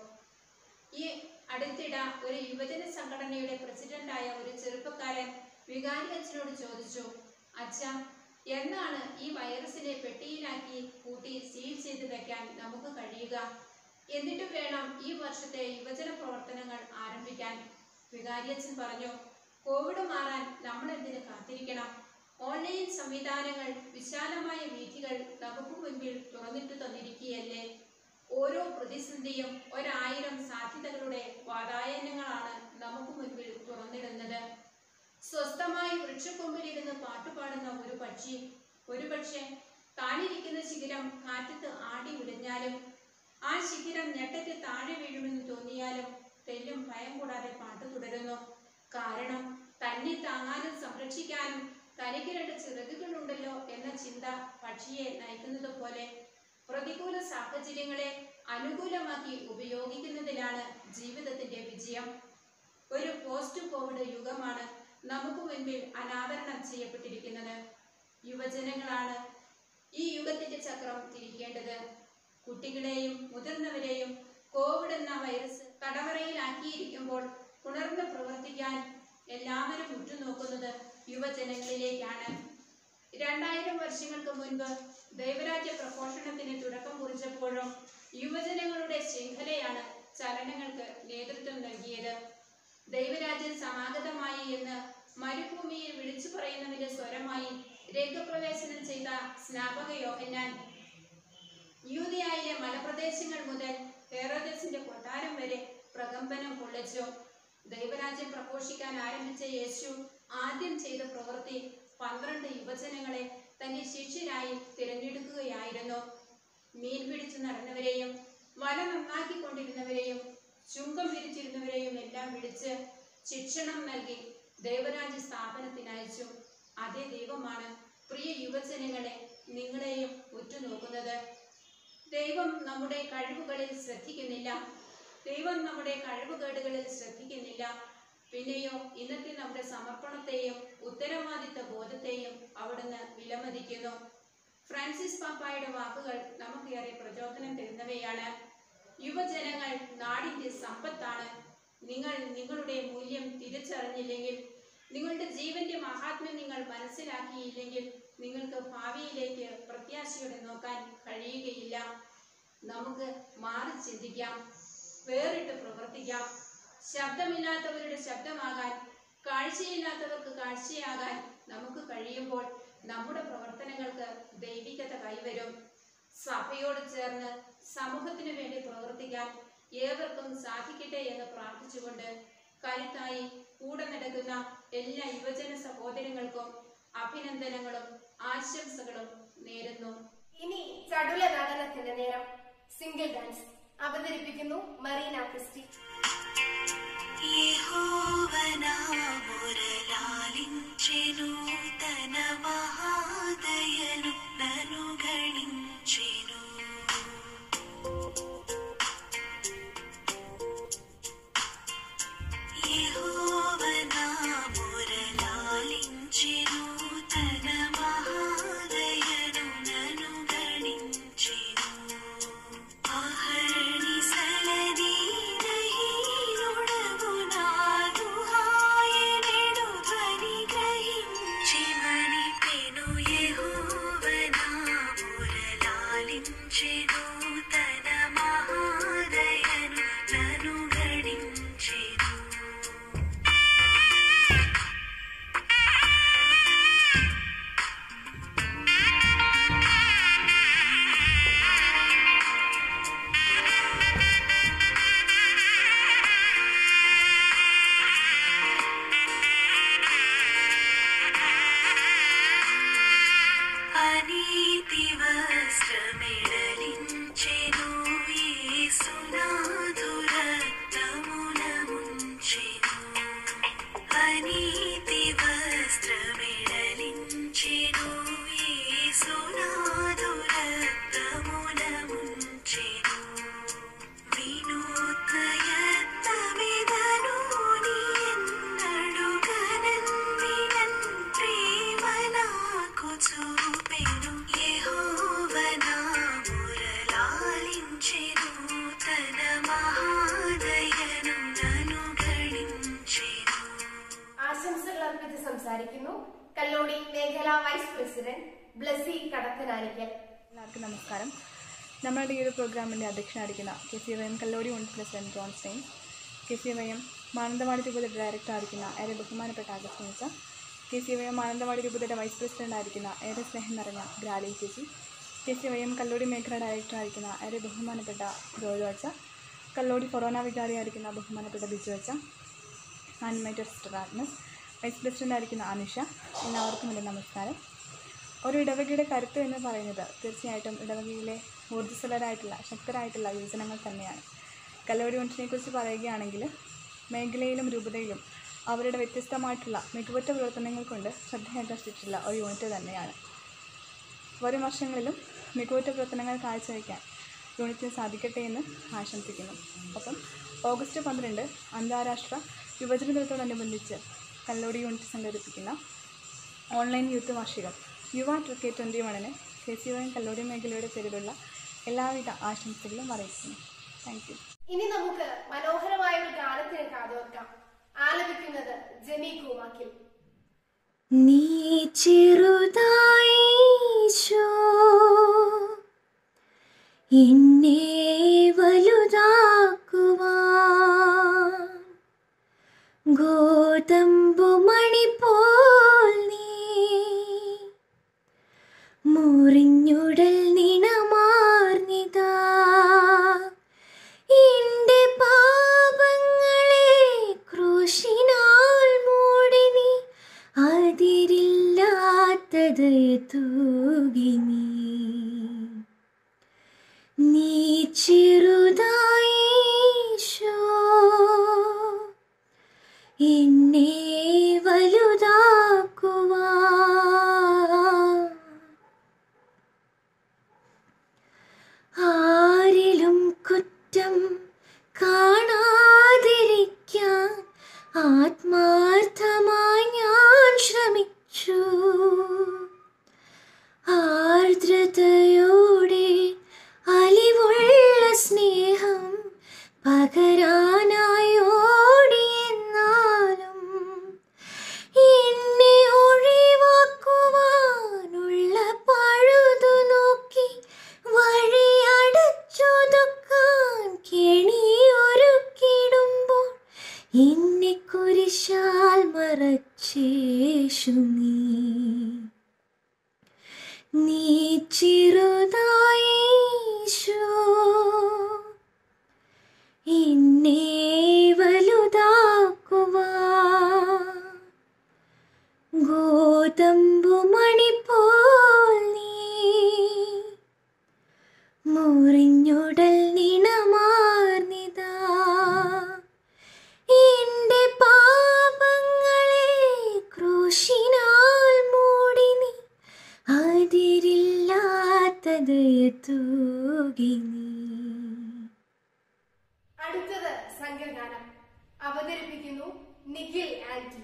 Speaker 9: ഈ അടുത്തിട ഒരു യുവജന സംഘടനയുടെ പ്രസിഡന്റായ ഒരു ചെറുപ്പക്കാരൻ വികാരി അച്ഛനോട് ചോദിച്ചു അച്ഛ എന്നാണ് ഈ വൈറസിനെ പെട്ടിയിലാക്കി കൂട്ടി സീൽ ചെയ്ത് വെക്കാൻ നമുക്ക് കഴിയുക എന്നിട്ട് വേണം ഈ വർഷത്തെ യുവജന പ്രവർത്തനങ്ങൾ ആരംഭിക്കാൻ വികാരിയച്ഛൻ പറഞ്ഞു കോവിഡ് മാറാൻ നമ്മൾ എന്തിന് കാത്തിരിക്കണം ഓൺലൈൻ സംവിധാനങ്ങൾ വിശാലമായ വീഥികൾ നമുക്ക് മുൻപിൽ തുറന്നിട്ട് തന്നിരിക്കുകയല്ലേ ഓരോ പ്രതിസന്ധിയും ഒരായിരം സാധ്യതകളുടെ വാതായനങ്ങളാണ് നമുക്ക് മുൻപിൽ തുറന്നിടുന്നത് സ്വസ്ഥമായി വൃക്ഷക്കൊമ്പിലിരുന്ന് പാട്ടുപാടുന്ന ഒരു പക്ഷി ഒരുപക്ഷെ താനിരിക്കുന്ന ശിഖരം കാറ്റത്ത് ആടി ഉലഞ്ഞാലും ആ ശിഖരം ഞെട്ടറ്റ് താഴെ വീഴുമെന്ന് തോന്നിയാലും തെല്ലും ഭയം കൂടാതെ പാട്ട് തുടരുന്നു കാരണം തന്നെ താങ്ങാനും സംരക്ഷിക്കാനും തനിക്ക് രണ്ട് ചിറകുകളുണ്ടല്ലോ എന്ന ചിന്ത പക്ഷിയെ നയിക്കുന്നത് പോലെ പ്രതികൂല സാഹചര്യങ്ങളെ അനുകൂലമാക്കി ഉപയോഗിക്കുന്നതിലാണ് ജീവിതത്തിന്റെ വിജയം ഒരു പോസ്റ്റ് കോവിഡ് യുഗമാണ് നമുക്ക് മുൻപിൽ അനാവരണം ചെയ്യപ്പെട്ടിരിക്കുന്നത് യുവജനങ്ങളാണ് ഈ യുഗത്തിന്റെ ചക്രം തിരിക്കേണ്ടത് കുട്ടികളെയും മുതിർന്നവരെയും കോവിഡ് എന്ന വൈറസ് തടവറയിലാക്കിയിരിക്കുമ്പോൾ ഉണർന്ന് പ്രവർത്തിക്കാൻ എല്ലാവരും ഉറ്റുനോക്കുന്നത് യുവജനങ്ങളിലേക്കാണ് രണ്ടായിരം വർഷങ്ങൾക്ക് മുൻപ് ദൈവരാജ്യ പ്രഘോഷണത്തിന് തുടക്കം കുറിച്ചപ്പോഴും യുവജനങ്ങളുടെ ശൃംഖലയാണ് ചലനങ്ങൾക്ക് നേതൃത്വം നൽകിയത് ദൈവരാജ്യം സമാഗതമായി എന്ന് മരുഭൂമിയിൽ വിളിച്ചു പറയുന്നതിന്റെ സ്വരമായി രംഗപ്രവേശനം ചെയ്ത സ്നാപക യോഹന്നാൻ യൂതയായിലെ മലപ്രദേശങ്ങൾ മുതൽ ഹെറോദസിന്റെ കൊട്ടാരം വരെ പ്രകമ്പനം കൊള്ളിച്ചു ദൈവരാജ്യം പ്രഘോഷിക്കാൻ ആരംഭിച്ച യേശു ആദ്യം ചെയ്ത പ്രവൃത്തി പന്ത്രണ്ട് യുവജനങ്ങളെ തന്റെ ശിഷ്യരായി തിരഞ്ഞെടുക്കുകയായിരുന്നു മീൻ പിടിച്ചു നടന്നവരെയും വല നന്നാക്കിക്കൊണ്ടിരുന്നവരെയും ചുങ്കം പിരിച്ചിരുന്നവരെയും എല്ലാം വിളിച്ച് ശിക്ഷണം നൽകി ദൈവരാജ്യ സ്ഥാപനത്തിനയച്ചു അതേ ദൈവമാണ് പ്രിയ യുവജനങ്ങളെ നിങ്ങളെയും ഉറ്റുനോക്കുന്നത് ദൈവം നമ്മുടെ കഴിവുകളിൽ ശ്രദ്ധിക്കുന്നില്ല ദൈവം നമ്മുടെ കഴിവുകേടുകളിൽ ശ്രദ്ധിക്കുന്നില്ല പിന്നെയോ ഇന്നത്തെ നമ്മുടെ സമർപ്പണത്തെയും ഉത്തരവാദിത്ത ബോധത്തെയും അവിടുന്ന് വിലമതിക്കുന്നു ഫ്രാൻസിസ് പാപ്പായുടെ വാക്കുകൾ നമുക്കേറെ പ്രചോദനം തരുന്നവയാണ് യുവജനങ്ങൾ നാടിന്റെ സമ്പത്താണ് നിങ്ങൾ നിങ്ങളുടെ മൂല്യം തിരിച്ചറിഞ്ഞില്ലെങ്കിൽ നിങ്ങളുടെ ജീവന്റെ മഹാത്മ്യം നിങ്ങൾ മനസ്സിലാക്കിയില്ലെങ്കിൽ നിങ്ങൾക്ക് ഭാവിയിലേക്ക് പ്രത്യാശയോടെ നോക്കാൻ കഴിയുകയില്ല നമുക്ക് മാറി ചിന്തിക്കാം വേറിട്ട് പ്രവർത്തിക്കാം ശബ്ദമില്ലാത്തവരുടെ ശബ്ദമാകാൻ കാഴ്ചയില്ലാത്തവർക്ക് കാഴ്ചയാകാൻ നമുക്ക് കഴിയുമ്പോൾ നമ്മുടെ പ്രവർത്തനങ്ങൾക്ക് ദൈവികത കൈവരും സഭയോട് ചേർന്ന് സമൂഹത്തിനു വേണ്ടി പ്രവർത്തിക്കാൻ ഏവർക്കും സാധിക്കട്ടെ എന്ന് പ്രാർത്ഥിച്ചുകൊണ്ട് കരുത്തായി കൂടെ നടക്കുന്ന എല്ലാ യുവജന സഹോദരങ്ങൾക്കും അഭിനന്ദനങ്ങളും ആശംസകളും നേരുന്നു
Speaker 1: ഇനി ചടുല നടനത്തിന്റെ നേരം സിംഗിൾ ഡാൻസ് അവതരിപ്പിക്കുന്നു മറീന ക്രിസ്റ്റി
Speaker 2: యెహోవనామురలాలించెను తన మహాదయను నను గణించెను యెహోవనామురలాలించెను తన మహాదయను నను గణించెను తన మహాదయను నను గణించెను అనీతి వస్త్రమిడలించెను యేసునాథురక్తమున ముంచెను అనీతి వస్త్రమిడలించెను యేసునాథురక్తమున ముంచెను వినూత్నయత్నమిదను నీ ఎన్నడుగనన్ వినన్ ప్రేమ నాకు చూపెను యెహోవనా మురళాలించెను తన మహాదయను నను గణించెను
Speaker 1: ആശംസകൾ അർപ്പിച്ച് സംസാരിക്കുന്നു കല്ലോടി മേഖലാ വൈസ് പ്രസിഡന്റ് ബ്ലസി കടത്തനാനിക്കൽ
Speaker 10: എല്ലാവർക്കും നമസ്കാരം നമ്മളുടെ ഈ ഒരു പ്രോഗ്രാമിൻ്റെ അധ്യക്ഷനായിരിക്കുന്ന K C Y M Kallody unit president John Stein K C Y M Mananthavady രൂപത ഡയറക്ടർ ആയിരിക്കുന്ന ഏറെ ബഹുമാനപ്പെട്ട അഗസ്റ്റിൻസ K C Y M Mananthavady രൂപതയുടെ വൈസ് പ്രസിഡന്റ് ആയിരിക്കുന്ന ഏറെ സ്നേഹം നിറഞ്ഞ ഗ്രാലി ചേച്ചി K C Y M Kallody മേഖല ഡയറക്ടർ ആയിരിക്കുന്ന ഏറെ ബഹുമാനപ്പെട്ട ജോജു അച്ഛ കല്ലോടി കൊറോണ വികാരി ആയിരിക്കുന്ന ബഹുമാനപ്പെട്ട ബിജു അച്ഛ animator sister Agnes vice president ആയിരിക്കുന്ന അനുഷ എല്ലാവർക്കും എൻ്റെ നമസ്കാരം ഒരു ഇടവകയുടെ കരുത്ത് എന്ന് പറയുന്നത് തീർച്ചയായിട്ടും ഇടവകയിലെ ഊർജ്ജസ്വലരായിട്ടുള്ള ശക്തരായിട്ടുള്ള യുവജനങ്ങൾ തന്നെയാണ് കല്ലോടി യൂണിറ്റിനെ കുറിച്ച് പറയുകയാണെങ്കിൽ മേഖലയിലും രൂപതയിലും അവരുടെ വ്യത്യസ്തമായിട്ടുള്ള മികവുറ്റ പ്രവർത്തനങ്ങൾ കൊണ്ട് ശ്രദ്ധയാകർഷിച്ചിട്ടുള്ള ഒരു യൂണിറ്റ് തന്നെയാണ് വരും വർഷങ്ങളിലും മികവുറ്റ പ്രവർത്തനങ്ങൾ കാഴ്ചവെക്കാൻ യൂണിറ്റിന് സാധിക്കട്ടെ എന്ന് ആശംസിക്കുന്നു ഒപ്പം ഓഗസ്റ്റ് പന്ത്രണ്ട് അന്താരാഷ്ട്ര യുവജന ദിനത്തോടനുബന്ധിച്ച് കല്ലോടി യൂണിറ്റ് സംഘടിപ്പിക്കുന്ന ഓൺലൈൻ യൂത്ത് വാർഷികം യുവ ടു കെ ട്വൻറ്റി വണ്ണിന് കെ സി വൈ കല്ലോടി മേഖലയുടെ പേരിലുള്ള എല്ലാവിധ ആശംസകളും അറിയിക്കുന്നു താങ്ക് യു
Speaker 1: ഇനി നമുക്ക് മനോഹരമായ ഒരു ഗാനത്തിന് കാതോർക്കാം ആലപിക്കുന്നത് ജമി കൂമാക്കിൽ
Speaker 2: നീ ചെറുതായിശോ എന്നെ വലുതാക്കുവാൻ ഗോതമ്പുമണി പോൽ നീ മുറിഞ്ഞുടൽ നിണമാർന്നിതാ എന്റെ പാപങ്ങളെ ക്രൂശിൽ ദയതൂകി നീ നീ ചെറുതായേശോ എന്നെ വലുതാക്കുവാ ആരിലും കുറ്റം കാണാതിരിക്കാൻ ആത്മാർത്ഥമായി ഞാൻ ശ്രമിച്ചു ആർദ്രതയോടെ അലിവുള്ള സ്നേഹം പകരാനായി ഓടിയെന്നാലും എന്നെ ഒഴിവാക്കുവാനുള്ള പഴുതു നോക്കി വഴി അടച്ചൊതുക്കാൻ കെണിയൊരുക്കിടുമ്പോൾ എന്നെ കുരിശാൽ മറച്ചേശു നീ നീ ചെറുതായേശോ എന്നെ വലുതാക്കുവാ ഗോതമ്പുമണി പോൽ നീ മുറിഞ്ഞുടൽ നിണമാർന്നിതാ എന്റെ പാപങ്ങളെ ക്രൂശിനാൽ മൂടി നീ അതിരില്ലാത്തതൂകി നീ
Speaker 1: അടുത്തത് സങ്കീർഗാനം അവതരിപ്പിക്കുന്നു നിഖിൽ ആന്റണി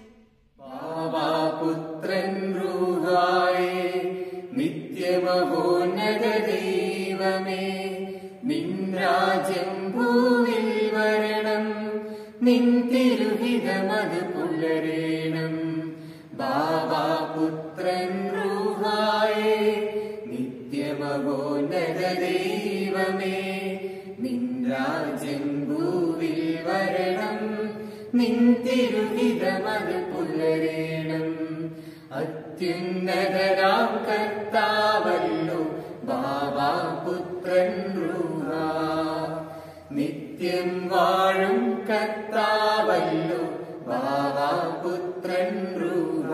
Speaker 11: പുത്രൻ രൂഹായേ നിത്യമഹോന്നത ദൈവമേ നിൻ രാജ്യം ഭൂവിൽ വരണം നിൻ തിരുഹിതമത് പുലരേണം ബാബാ പുത്രൻ രൂഹായേ നിത്യമഹോന്നത ദൈവമേ നിൻ രാജ്യം ഭൂവിൽ വരണം നിൻ തിരുഹിതമത് പുലരേണം അത്യുന്നതരാം കർത്താവല്ലോ ബാബാ പുത്രൻ രൂഹ നിത്യം വാഴും കർത്താവല്ലോ ബാബാ പുത്രൻ രൂഹ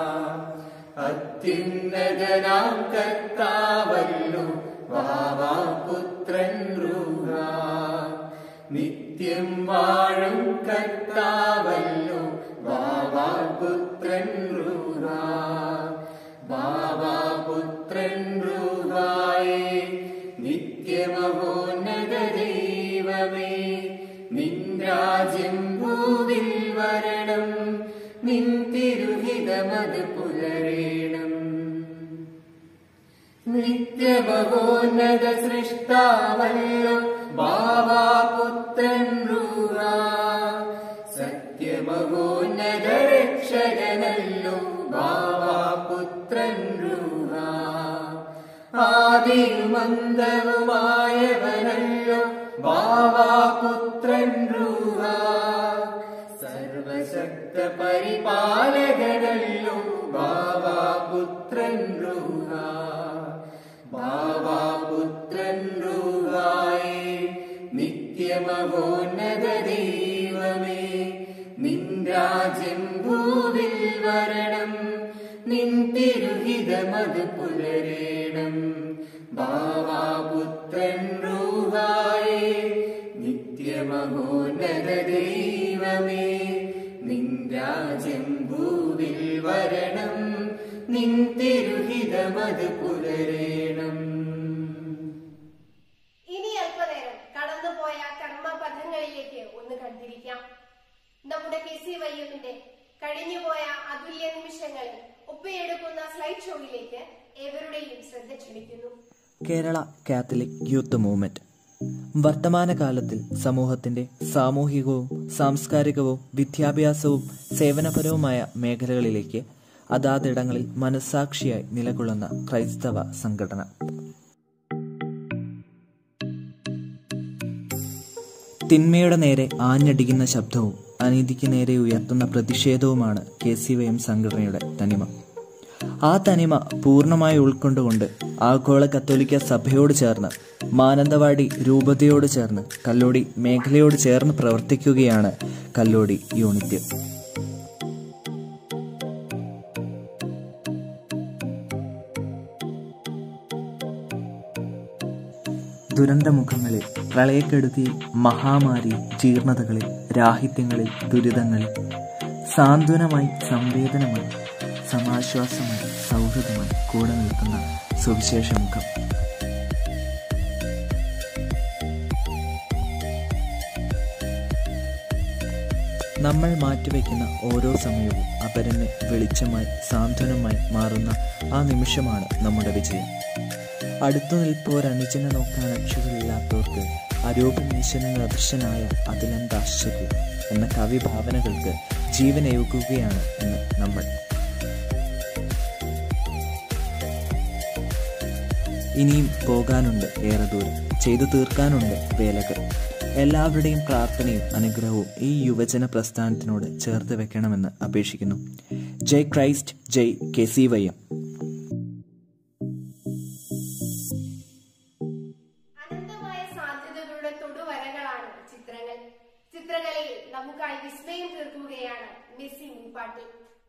Speaker 11: അത്യുന്നതനാം കർത്താവല്ലോ ബാബാ പുത്രൻ രൂഹ നിത്യം വാഴും കർത്താവല്ലോ ബാബാ പുത്രൻ രൂഹ ബാബാ പുത്രൻ രൂഹായേ നിത്യമഹോന്നത ദൈവമേ നിൻ രാജ്യം ഭൂവിൽ വരണം നിൻ തിരുഹിതമത് പുലരേണം നിത്യമഹോന്നത സൃഷ്ടാവല്ലോ ബാബാ പുത്രൻ രൂഹ സത്യമഹോന്നത രക്ഷകനല്ലോ ബാബാ പുത്രൻ രൂഹ ആദിമന്ദവുമായവനല്ലോ ബാബാ പുത്രൻ രൂഹ സർവശക്ത പരിപാലകനല്ലോ ബാബാ പുത്രൻ രൂഹ ബാബാ പുത്രൻ രൂഹായേ നിത്യമഹോന്നത ദൈവമേ നിൻ രാജ്യം ഭൂവിൽ വരണം നിൻ തിരുഹിതമത് പുലരേണം ബാബാ പുത്രൻ രൂഹായേ നിത്യമഹോന്നത ദൈവമേ നിൻ രാജ്യം ഭൂവിൽ വരണം നിൻ തിരുഹിതമത് പുലരേണം
Speaker 1: ഇനി അല്പനേരം കടന്നുപോയ കർമ്മപഥങ്ങളിലേക്ക് ഒന്ന് കണ്ടിരിക്കാം നമ്മുടെ കെ സി വയ്യമിന്റെ കഴിഞ്ഞുപോയ അതുല്യ നിമിഷങ്ങളിൽ ഒപ്പിയെടുക്കുന്ന സ്ലൈഡ് ഷോയിലേക്ക് ഏവരുടെയും ശ്രദ്ധ ക്ഷണിക്കുന്നു
Speaker 12: കേരള കാത്തലിക് യൂത്ത് മൂവ്മെന്റ് വർത്തമാനകാലത്തിൽ സമൂഹത്തിന്റെ സാമൂഹികവും സാംസ്കാരികവും വിദ്യാഭ്യാസവും സേവനപരവുമായ മേഖലകളിലേക്ക് അതാതിടങ്ങളിൽ മനസ്സാക്ഷിയായി നിലകൊള്ളുന്ന ക്രൈസ്തവ സംഘടന തിന്മയുടെ നേരെ ആഞ്ഞടിക്കുന്ന ശബ്ദവും അനീതിക്ക് നേരെ ഉയർത്തുന്ന പ്രതിഷേധവുമാണ് കെ സി വൈ എം സംഘടനയുടെ തനിമ ആ തനിമ പൂർണ്ണമായി ഉൾക്കൊണ്ടുകൊണ്ട് ആഗോള കത്തോലിക്ക സഭയോട് ചേർന്ന് മാനന്തവാടി രൂപതയോട് ചേർന്ന് കല്ലോടി മേഖലയോട് ചേർന്ന് പ്രവർത്തിക്കുകയാണ് കല്ലോടി യൂണിറ്റ് ദുരന്തമുഖങ്ങളിൽ പ്രളയക്കെടുതിയിൽ മഹാമാരി ജീർണതകളിൽ രാഹിത്യങ്ങളിൽ ദുരിതങ്ങളിൽ സാന്ത്വനമായി സംവേദനമായി സമാശ്വാസമായി സൗഹൃദമായി കൂടെ നിൽക്കുന്ന സുവിശേഷമുഖം നമ്മൾ മാറ്റിവെക്കുന്ന ഓരോ സമയവും അപരന് വെളിച്ചമായി സാന്ത്വനമായി മാറുന്ന ആ നിമിഷമാണ് നമ്മുടെ വിജയം അടുത്തു നിൽപ്പോരനുജനെ നോക്കാൻ അക്ഷരമില്ലാത്തവർക്ക് അരൂപമീശന് അദൃശ്യനായ അതിലെന്താശ്ചര്യം എന്ന കവിഭാവനകൾക്ക് ജീവനേകുകയാണ് ഇന്ന് നമ്മൾ ഇനിയും പോകാനുണ്ട് ഏറെ ദൂരം ചെയ്തു തീർക്കാനുണ്ട് വേലകൾ എല്ലാവരുടെയും പ്രാർത്ഥനയും അനുഗ്രഹവും ഈ യുവജന പ്രസ്ഥാനത്തിനോട് ചേർത്ത് വെക്കണമെന്ന് അപേക്ഷിക്കുന്നു ജയ് ക്രൈസ്റ്റ് ജയ് കെ സി വൈ എം
Speaker 1: അനന്തമായ സാധ്യതകളുടെ തൊടുവരകളാണ് ചിത്രങ്ങൾ ചിത്രകലയിൽ നമുക്കായി വിസ്മയം തീർക്കുകയാണ് മിസ്സിംഗ് പാട്ടിൽ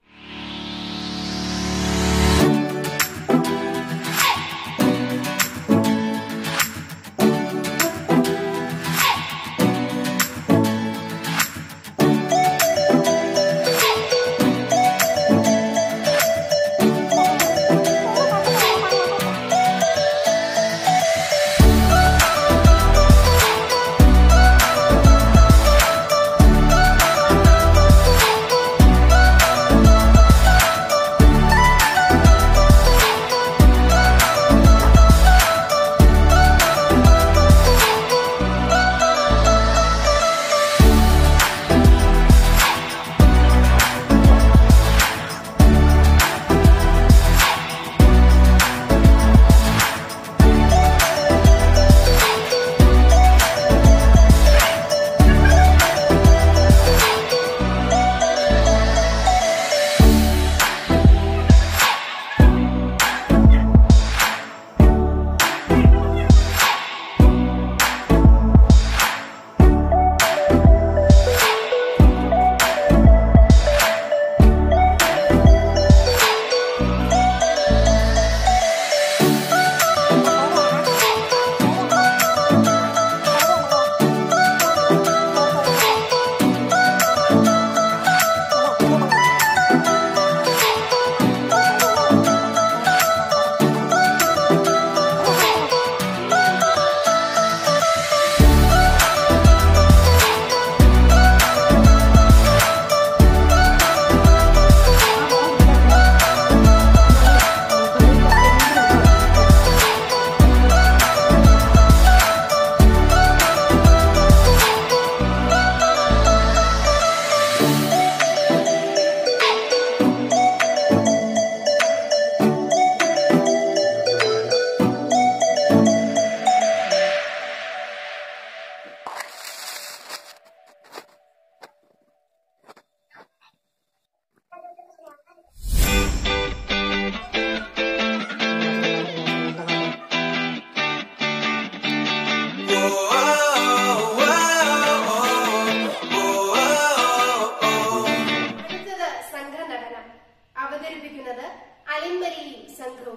Speaker 1: അടുത്തത് സംഘനടനം അവതരിപ്പിക്കുന്നത് അലിമരിയും സംഘവും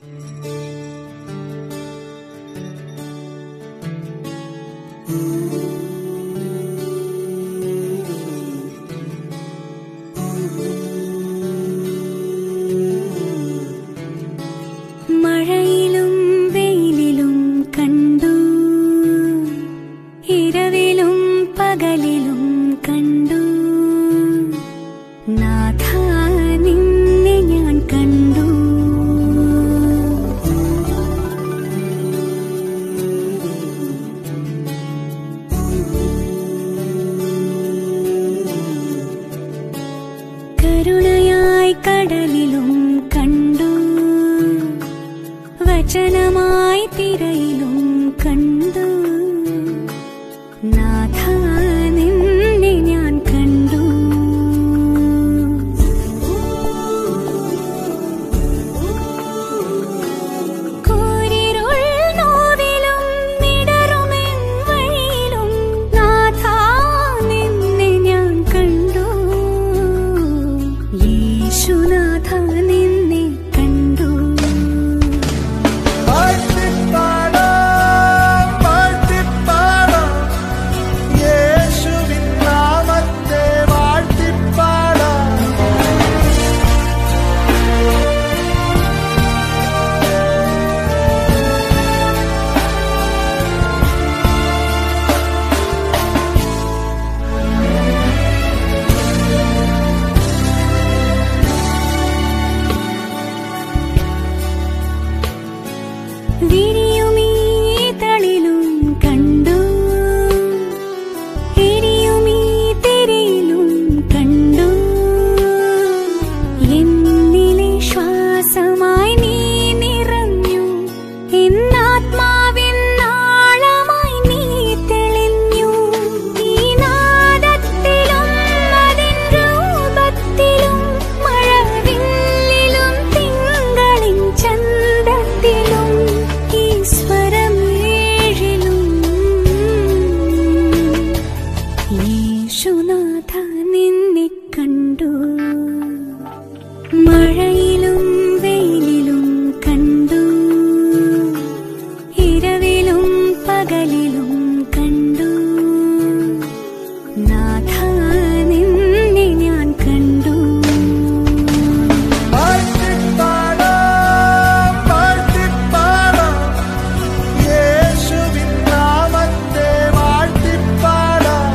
Speaker 2: മഴയിലും വെയിലിലും കണ്ടു ഇരവിലും പകലിലും കണ്ടു നാഥ നിന്നെ ഞാൻ കണ്ടു കരുണയായി കടലിലും കണ്ടു വചനമായി തിരയിലും കണ്ടു നാഥ നിന്നെ ഞാൻ കണ്ടു കൂരിരുൾ നോവിലും മിടറുമെൻ വഴിയിലും നാഥ നിന്നെ ഞാൻ കണ്ടു യേശുനാഥ നിന്നെ കണ്ടു
Speaker 11: പാട്ട്
Speaker 2: നിന്നെ കണ്ടു മഴയിലും വെയിലിലും കണ്ടു ഇരവിലും പകലിലും കണ്ടു നാഥ നിന്നെ ഞാൻ കണ്ടു
Speaker 11: യേശുവിൻ നാമത്തെ വാഴ്ത്തിപ്പാടാം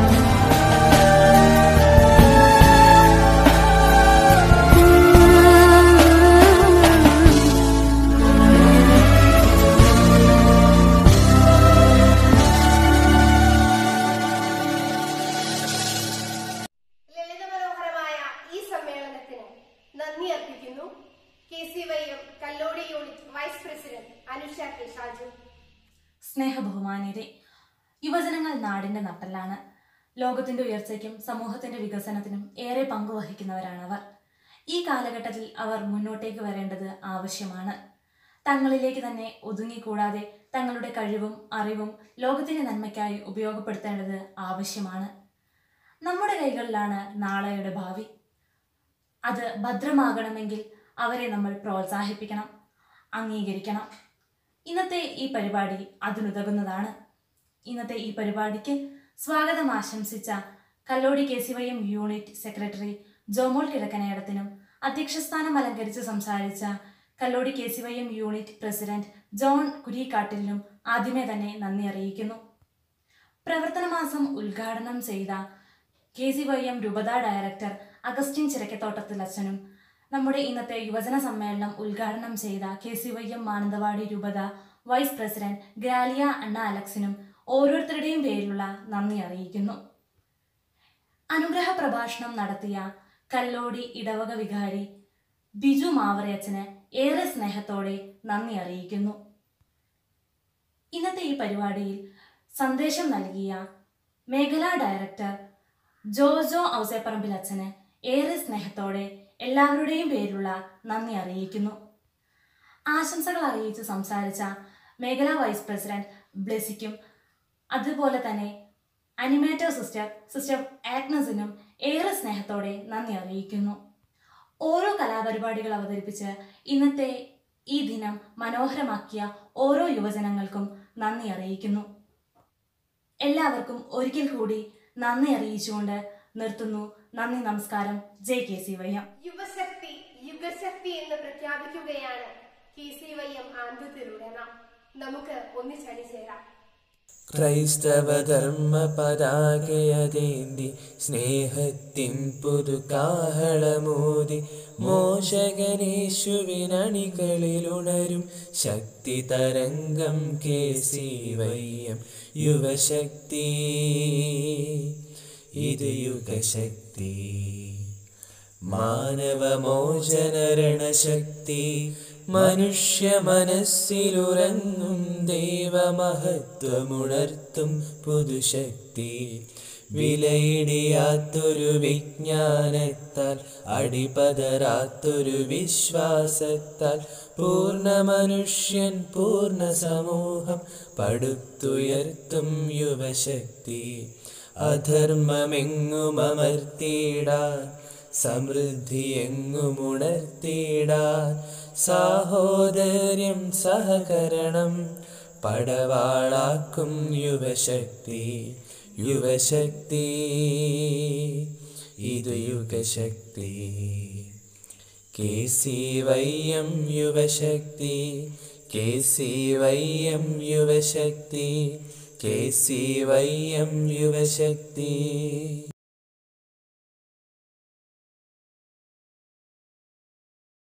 Speaker 1: ലളിതമനോഹരമായ ഈ സമ്മേളനത്തിന് നന്ദി അർപ്പിക്കുന്നു K C Y M Kallody unit vice president Anusha K Shaju
Speaker 13: സ്നേഹബഹുമാന്യരെ യുവജനങ്ങൾ നാടിന്റെ നട്ടലാണ് ലോകത്തിന്റെ ഉയർച്ചയ്ക്കും സമൂഹത്തിന്റെ വികസനത്തിനും ഏറെ പങ്കുവഹിക്കുന്നവരാണവർ ഈ കാലഘട്ടത്തിൽ അവർ മുന്നോട്ടേക്ക് വരേണ്ടത് ആവശ്യമാണ് തങ്ങളിലേക്ക് തന്നെ ഒതുങ്ങിക്കൂടാതെ തങ്ങളുടെ കഴിവും അറിവും ലോകത്തിന്റെ നന്മയ്ക്കായി ഉപയോഗപ്പെടുത്തേണ്ടത് ആവശ്യമാണ് നമ്മുടെ കൈകളിലാണ് നാളെയുടെ ഭാവി അത് ഭദ്രമാകണമെങ്കിൽ അവരെ നമ്മൾ പ്രോത്സാഹിപ്പിക്കണം അംഗീകരിക്കണം ഇന്നത്തെ ഈ പരിപാടി അതിനുതകുന്നതാണ് ഇന്നത്തെ ഈ പരിപാടിക്ക് സ്വാഗതം ആശംസിച്ച Kallody K C Y M unit secretary Jomol കിഴക്കനേടത്തിനും അധ്യക്ഷസ്ഥാനം അലങ്കരിച്ച് സംസാരിച്ച Kallody K C Y M unit president John കുരിക്കാട്ടിലിനും ആദ്യമേ തന്നെ നന്ദി അറിയിക്കുന്നു പ്രവർത്തന മാസം ഉദ്ഘാടനം ചെയ്ത കെ സി വൈ എം രൂപത ഡയറക്ടർ അഗസ്റ്റിൻ ചിരക്കത്തോട്ടത്തിൽ അച്ഛനും നമ്മുടെ ഇന്നത്തെ യുവജന സമ്മേളനം ഉദ്ഘാടനം ചെയ്ത K C Y M Mananthavady രൂപത വൈസ് പ്രസിഡന്റ് ഗ്രാലിയ അണ്ണ അലക്സിനും ഓരോരുത്തരുടെയും പേരിലുള്ള നന്ദി അറിയിക്കുന്നു അനുഗ്രഹ പ്രഭാഷണം നടത്തിയ കല്ലോടി ഇടവക വികാരി ബിജു മാവറയച്ചന് ഏറെ സ്നേഹത്തോടെ നന്ദി അറിയിക്കുന്നു ഇന്നത്തെ ഈ പരിപാടിയിൽ സന്ദേശം നൽകിയ മേഖലാ ഡയറക്ടർ ജോജോ ഔസേപ്പറമ്പിൽ അച്ഛന് ഏറെ സ്നേഹത്തോടെ എല്ലാവരുടെയും പേരിലുള്ള നന്ദി അറിയിക്കുന്നു ആശംസകൾ അറിയിച്ച് സംസാരിച്ച മേഖലാ വൈസ് പ്രസിഡന്റ് ബ്ലെസിക്കും അതുപോലെ തന്നെ അനിമേറ്റർ സിസ്റ്റർ സിസ്റ്റർ ആഗ്നസിനും ഏറെ സ്നേഹത്തോടെ നന്ദി അറിയിക്കുന്നു ഓരോ കലാപരിപാടികൾ അവതരിപ്പിച്ച് ഇന്നത്തെ ഈ ദിനം മനോഹരമാക്കിയ ഓരോ യുവജനങ്ങൾക്കും നന്ദി അറിയിക്കുന്നു എല്ലാവർക്കും ഒരിക്കൽ കൂടി നന്ദി അറിയിച്ചുകൊണ്ട് നിർത്തുന്നു നന്ദി നമസ്കാരം ജയ് കെ സി വയ്യം
Speaker 1: യുവശക്തി യുഗശക്തി എന്ന് പ്രഖ്യാപിക്കുകയാണ് കെ സി വൈ എം ആന്തത്തിലൂടെ നാം നമുക്ക് ഒന്നിച്ചണിചേരാം
Speaker 14: ക്രൈസ്തവ ധർമ്മ പതാകയതേന്തി സ്നേഹത്തിൻ പുതുകാഹളമോതി മോശകനേശുവിനണികളിലുണരും ശക്തി തരംഗം കെ സി വയ്യം യുവശക്തി ഇത് യുഗശക്തി മാനവമോചനരണശക്തി മനുഷ്യ മനസ്സിലുറങ്ങും ദൈവമഹത്വമുണർത്തും പുതുശക്തി വിലയിടിയാത്തൊരു വിജ്ഞാനത്താൽ അടിപതരാത്തൊരു വിശ്വാസത്താൽ പൂർണ്ണ മനുഷ്യൻ പൂർണ്ണ സമൂഹം പടുത്തുയർത്തും യുവശക്തി അധർമ്മമെങ്ങും അമർത്തിയിടാൻ സമൃദ്ധി എങ്ങും ഉണർത്തിയിടാൻ സാഹോദര്യം സഹകരണം പടവാളാക്കും യുവശക്തി യുവശക്തി ഇത് യുഗശക്തി കെ സി വയ്യം യുവശക്തി കെ സി വയ്യം യുവശക്തി കെ സി വയ്യം യുവശക്തി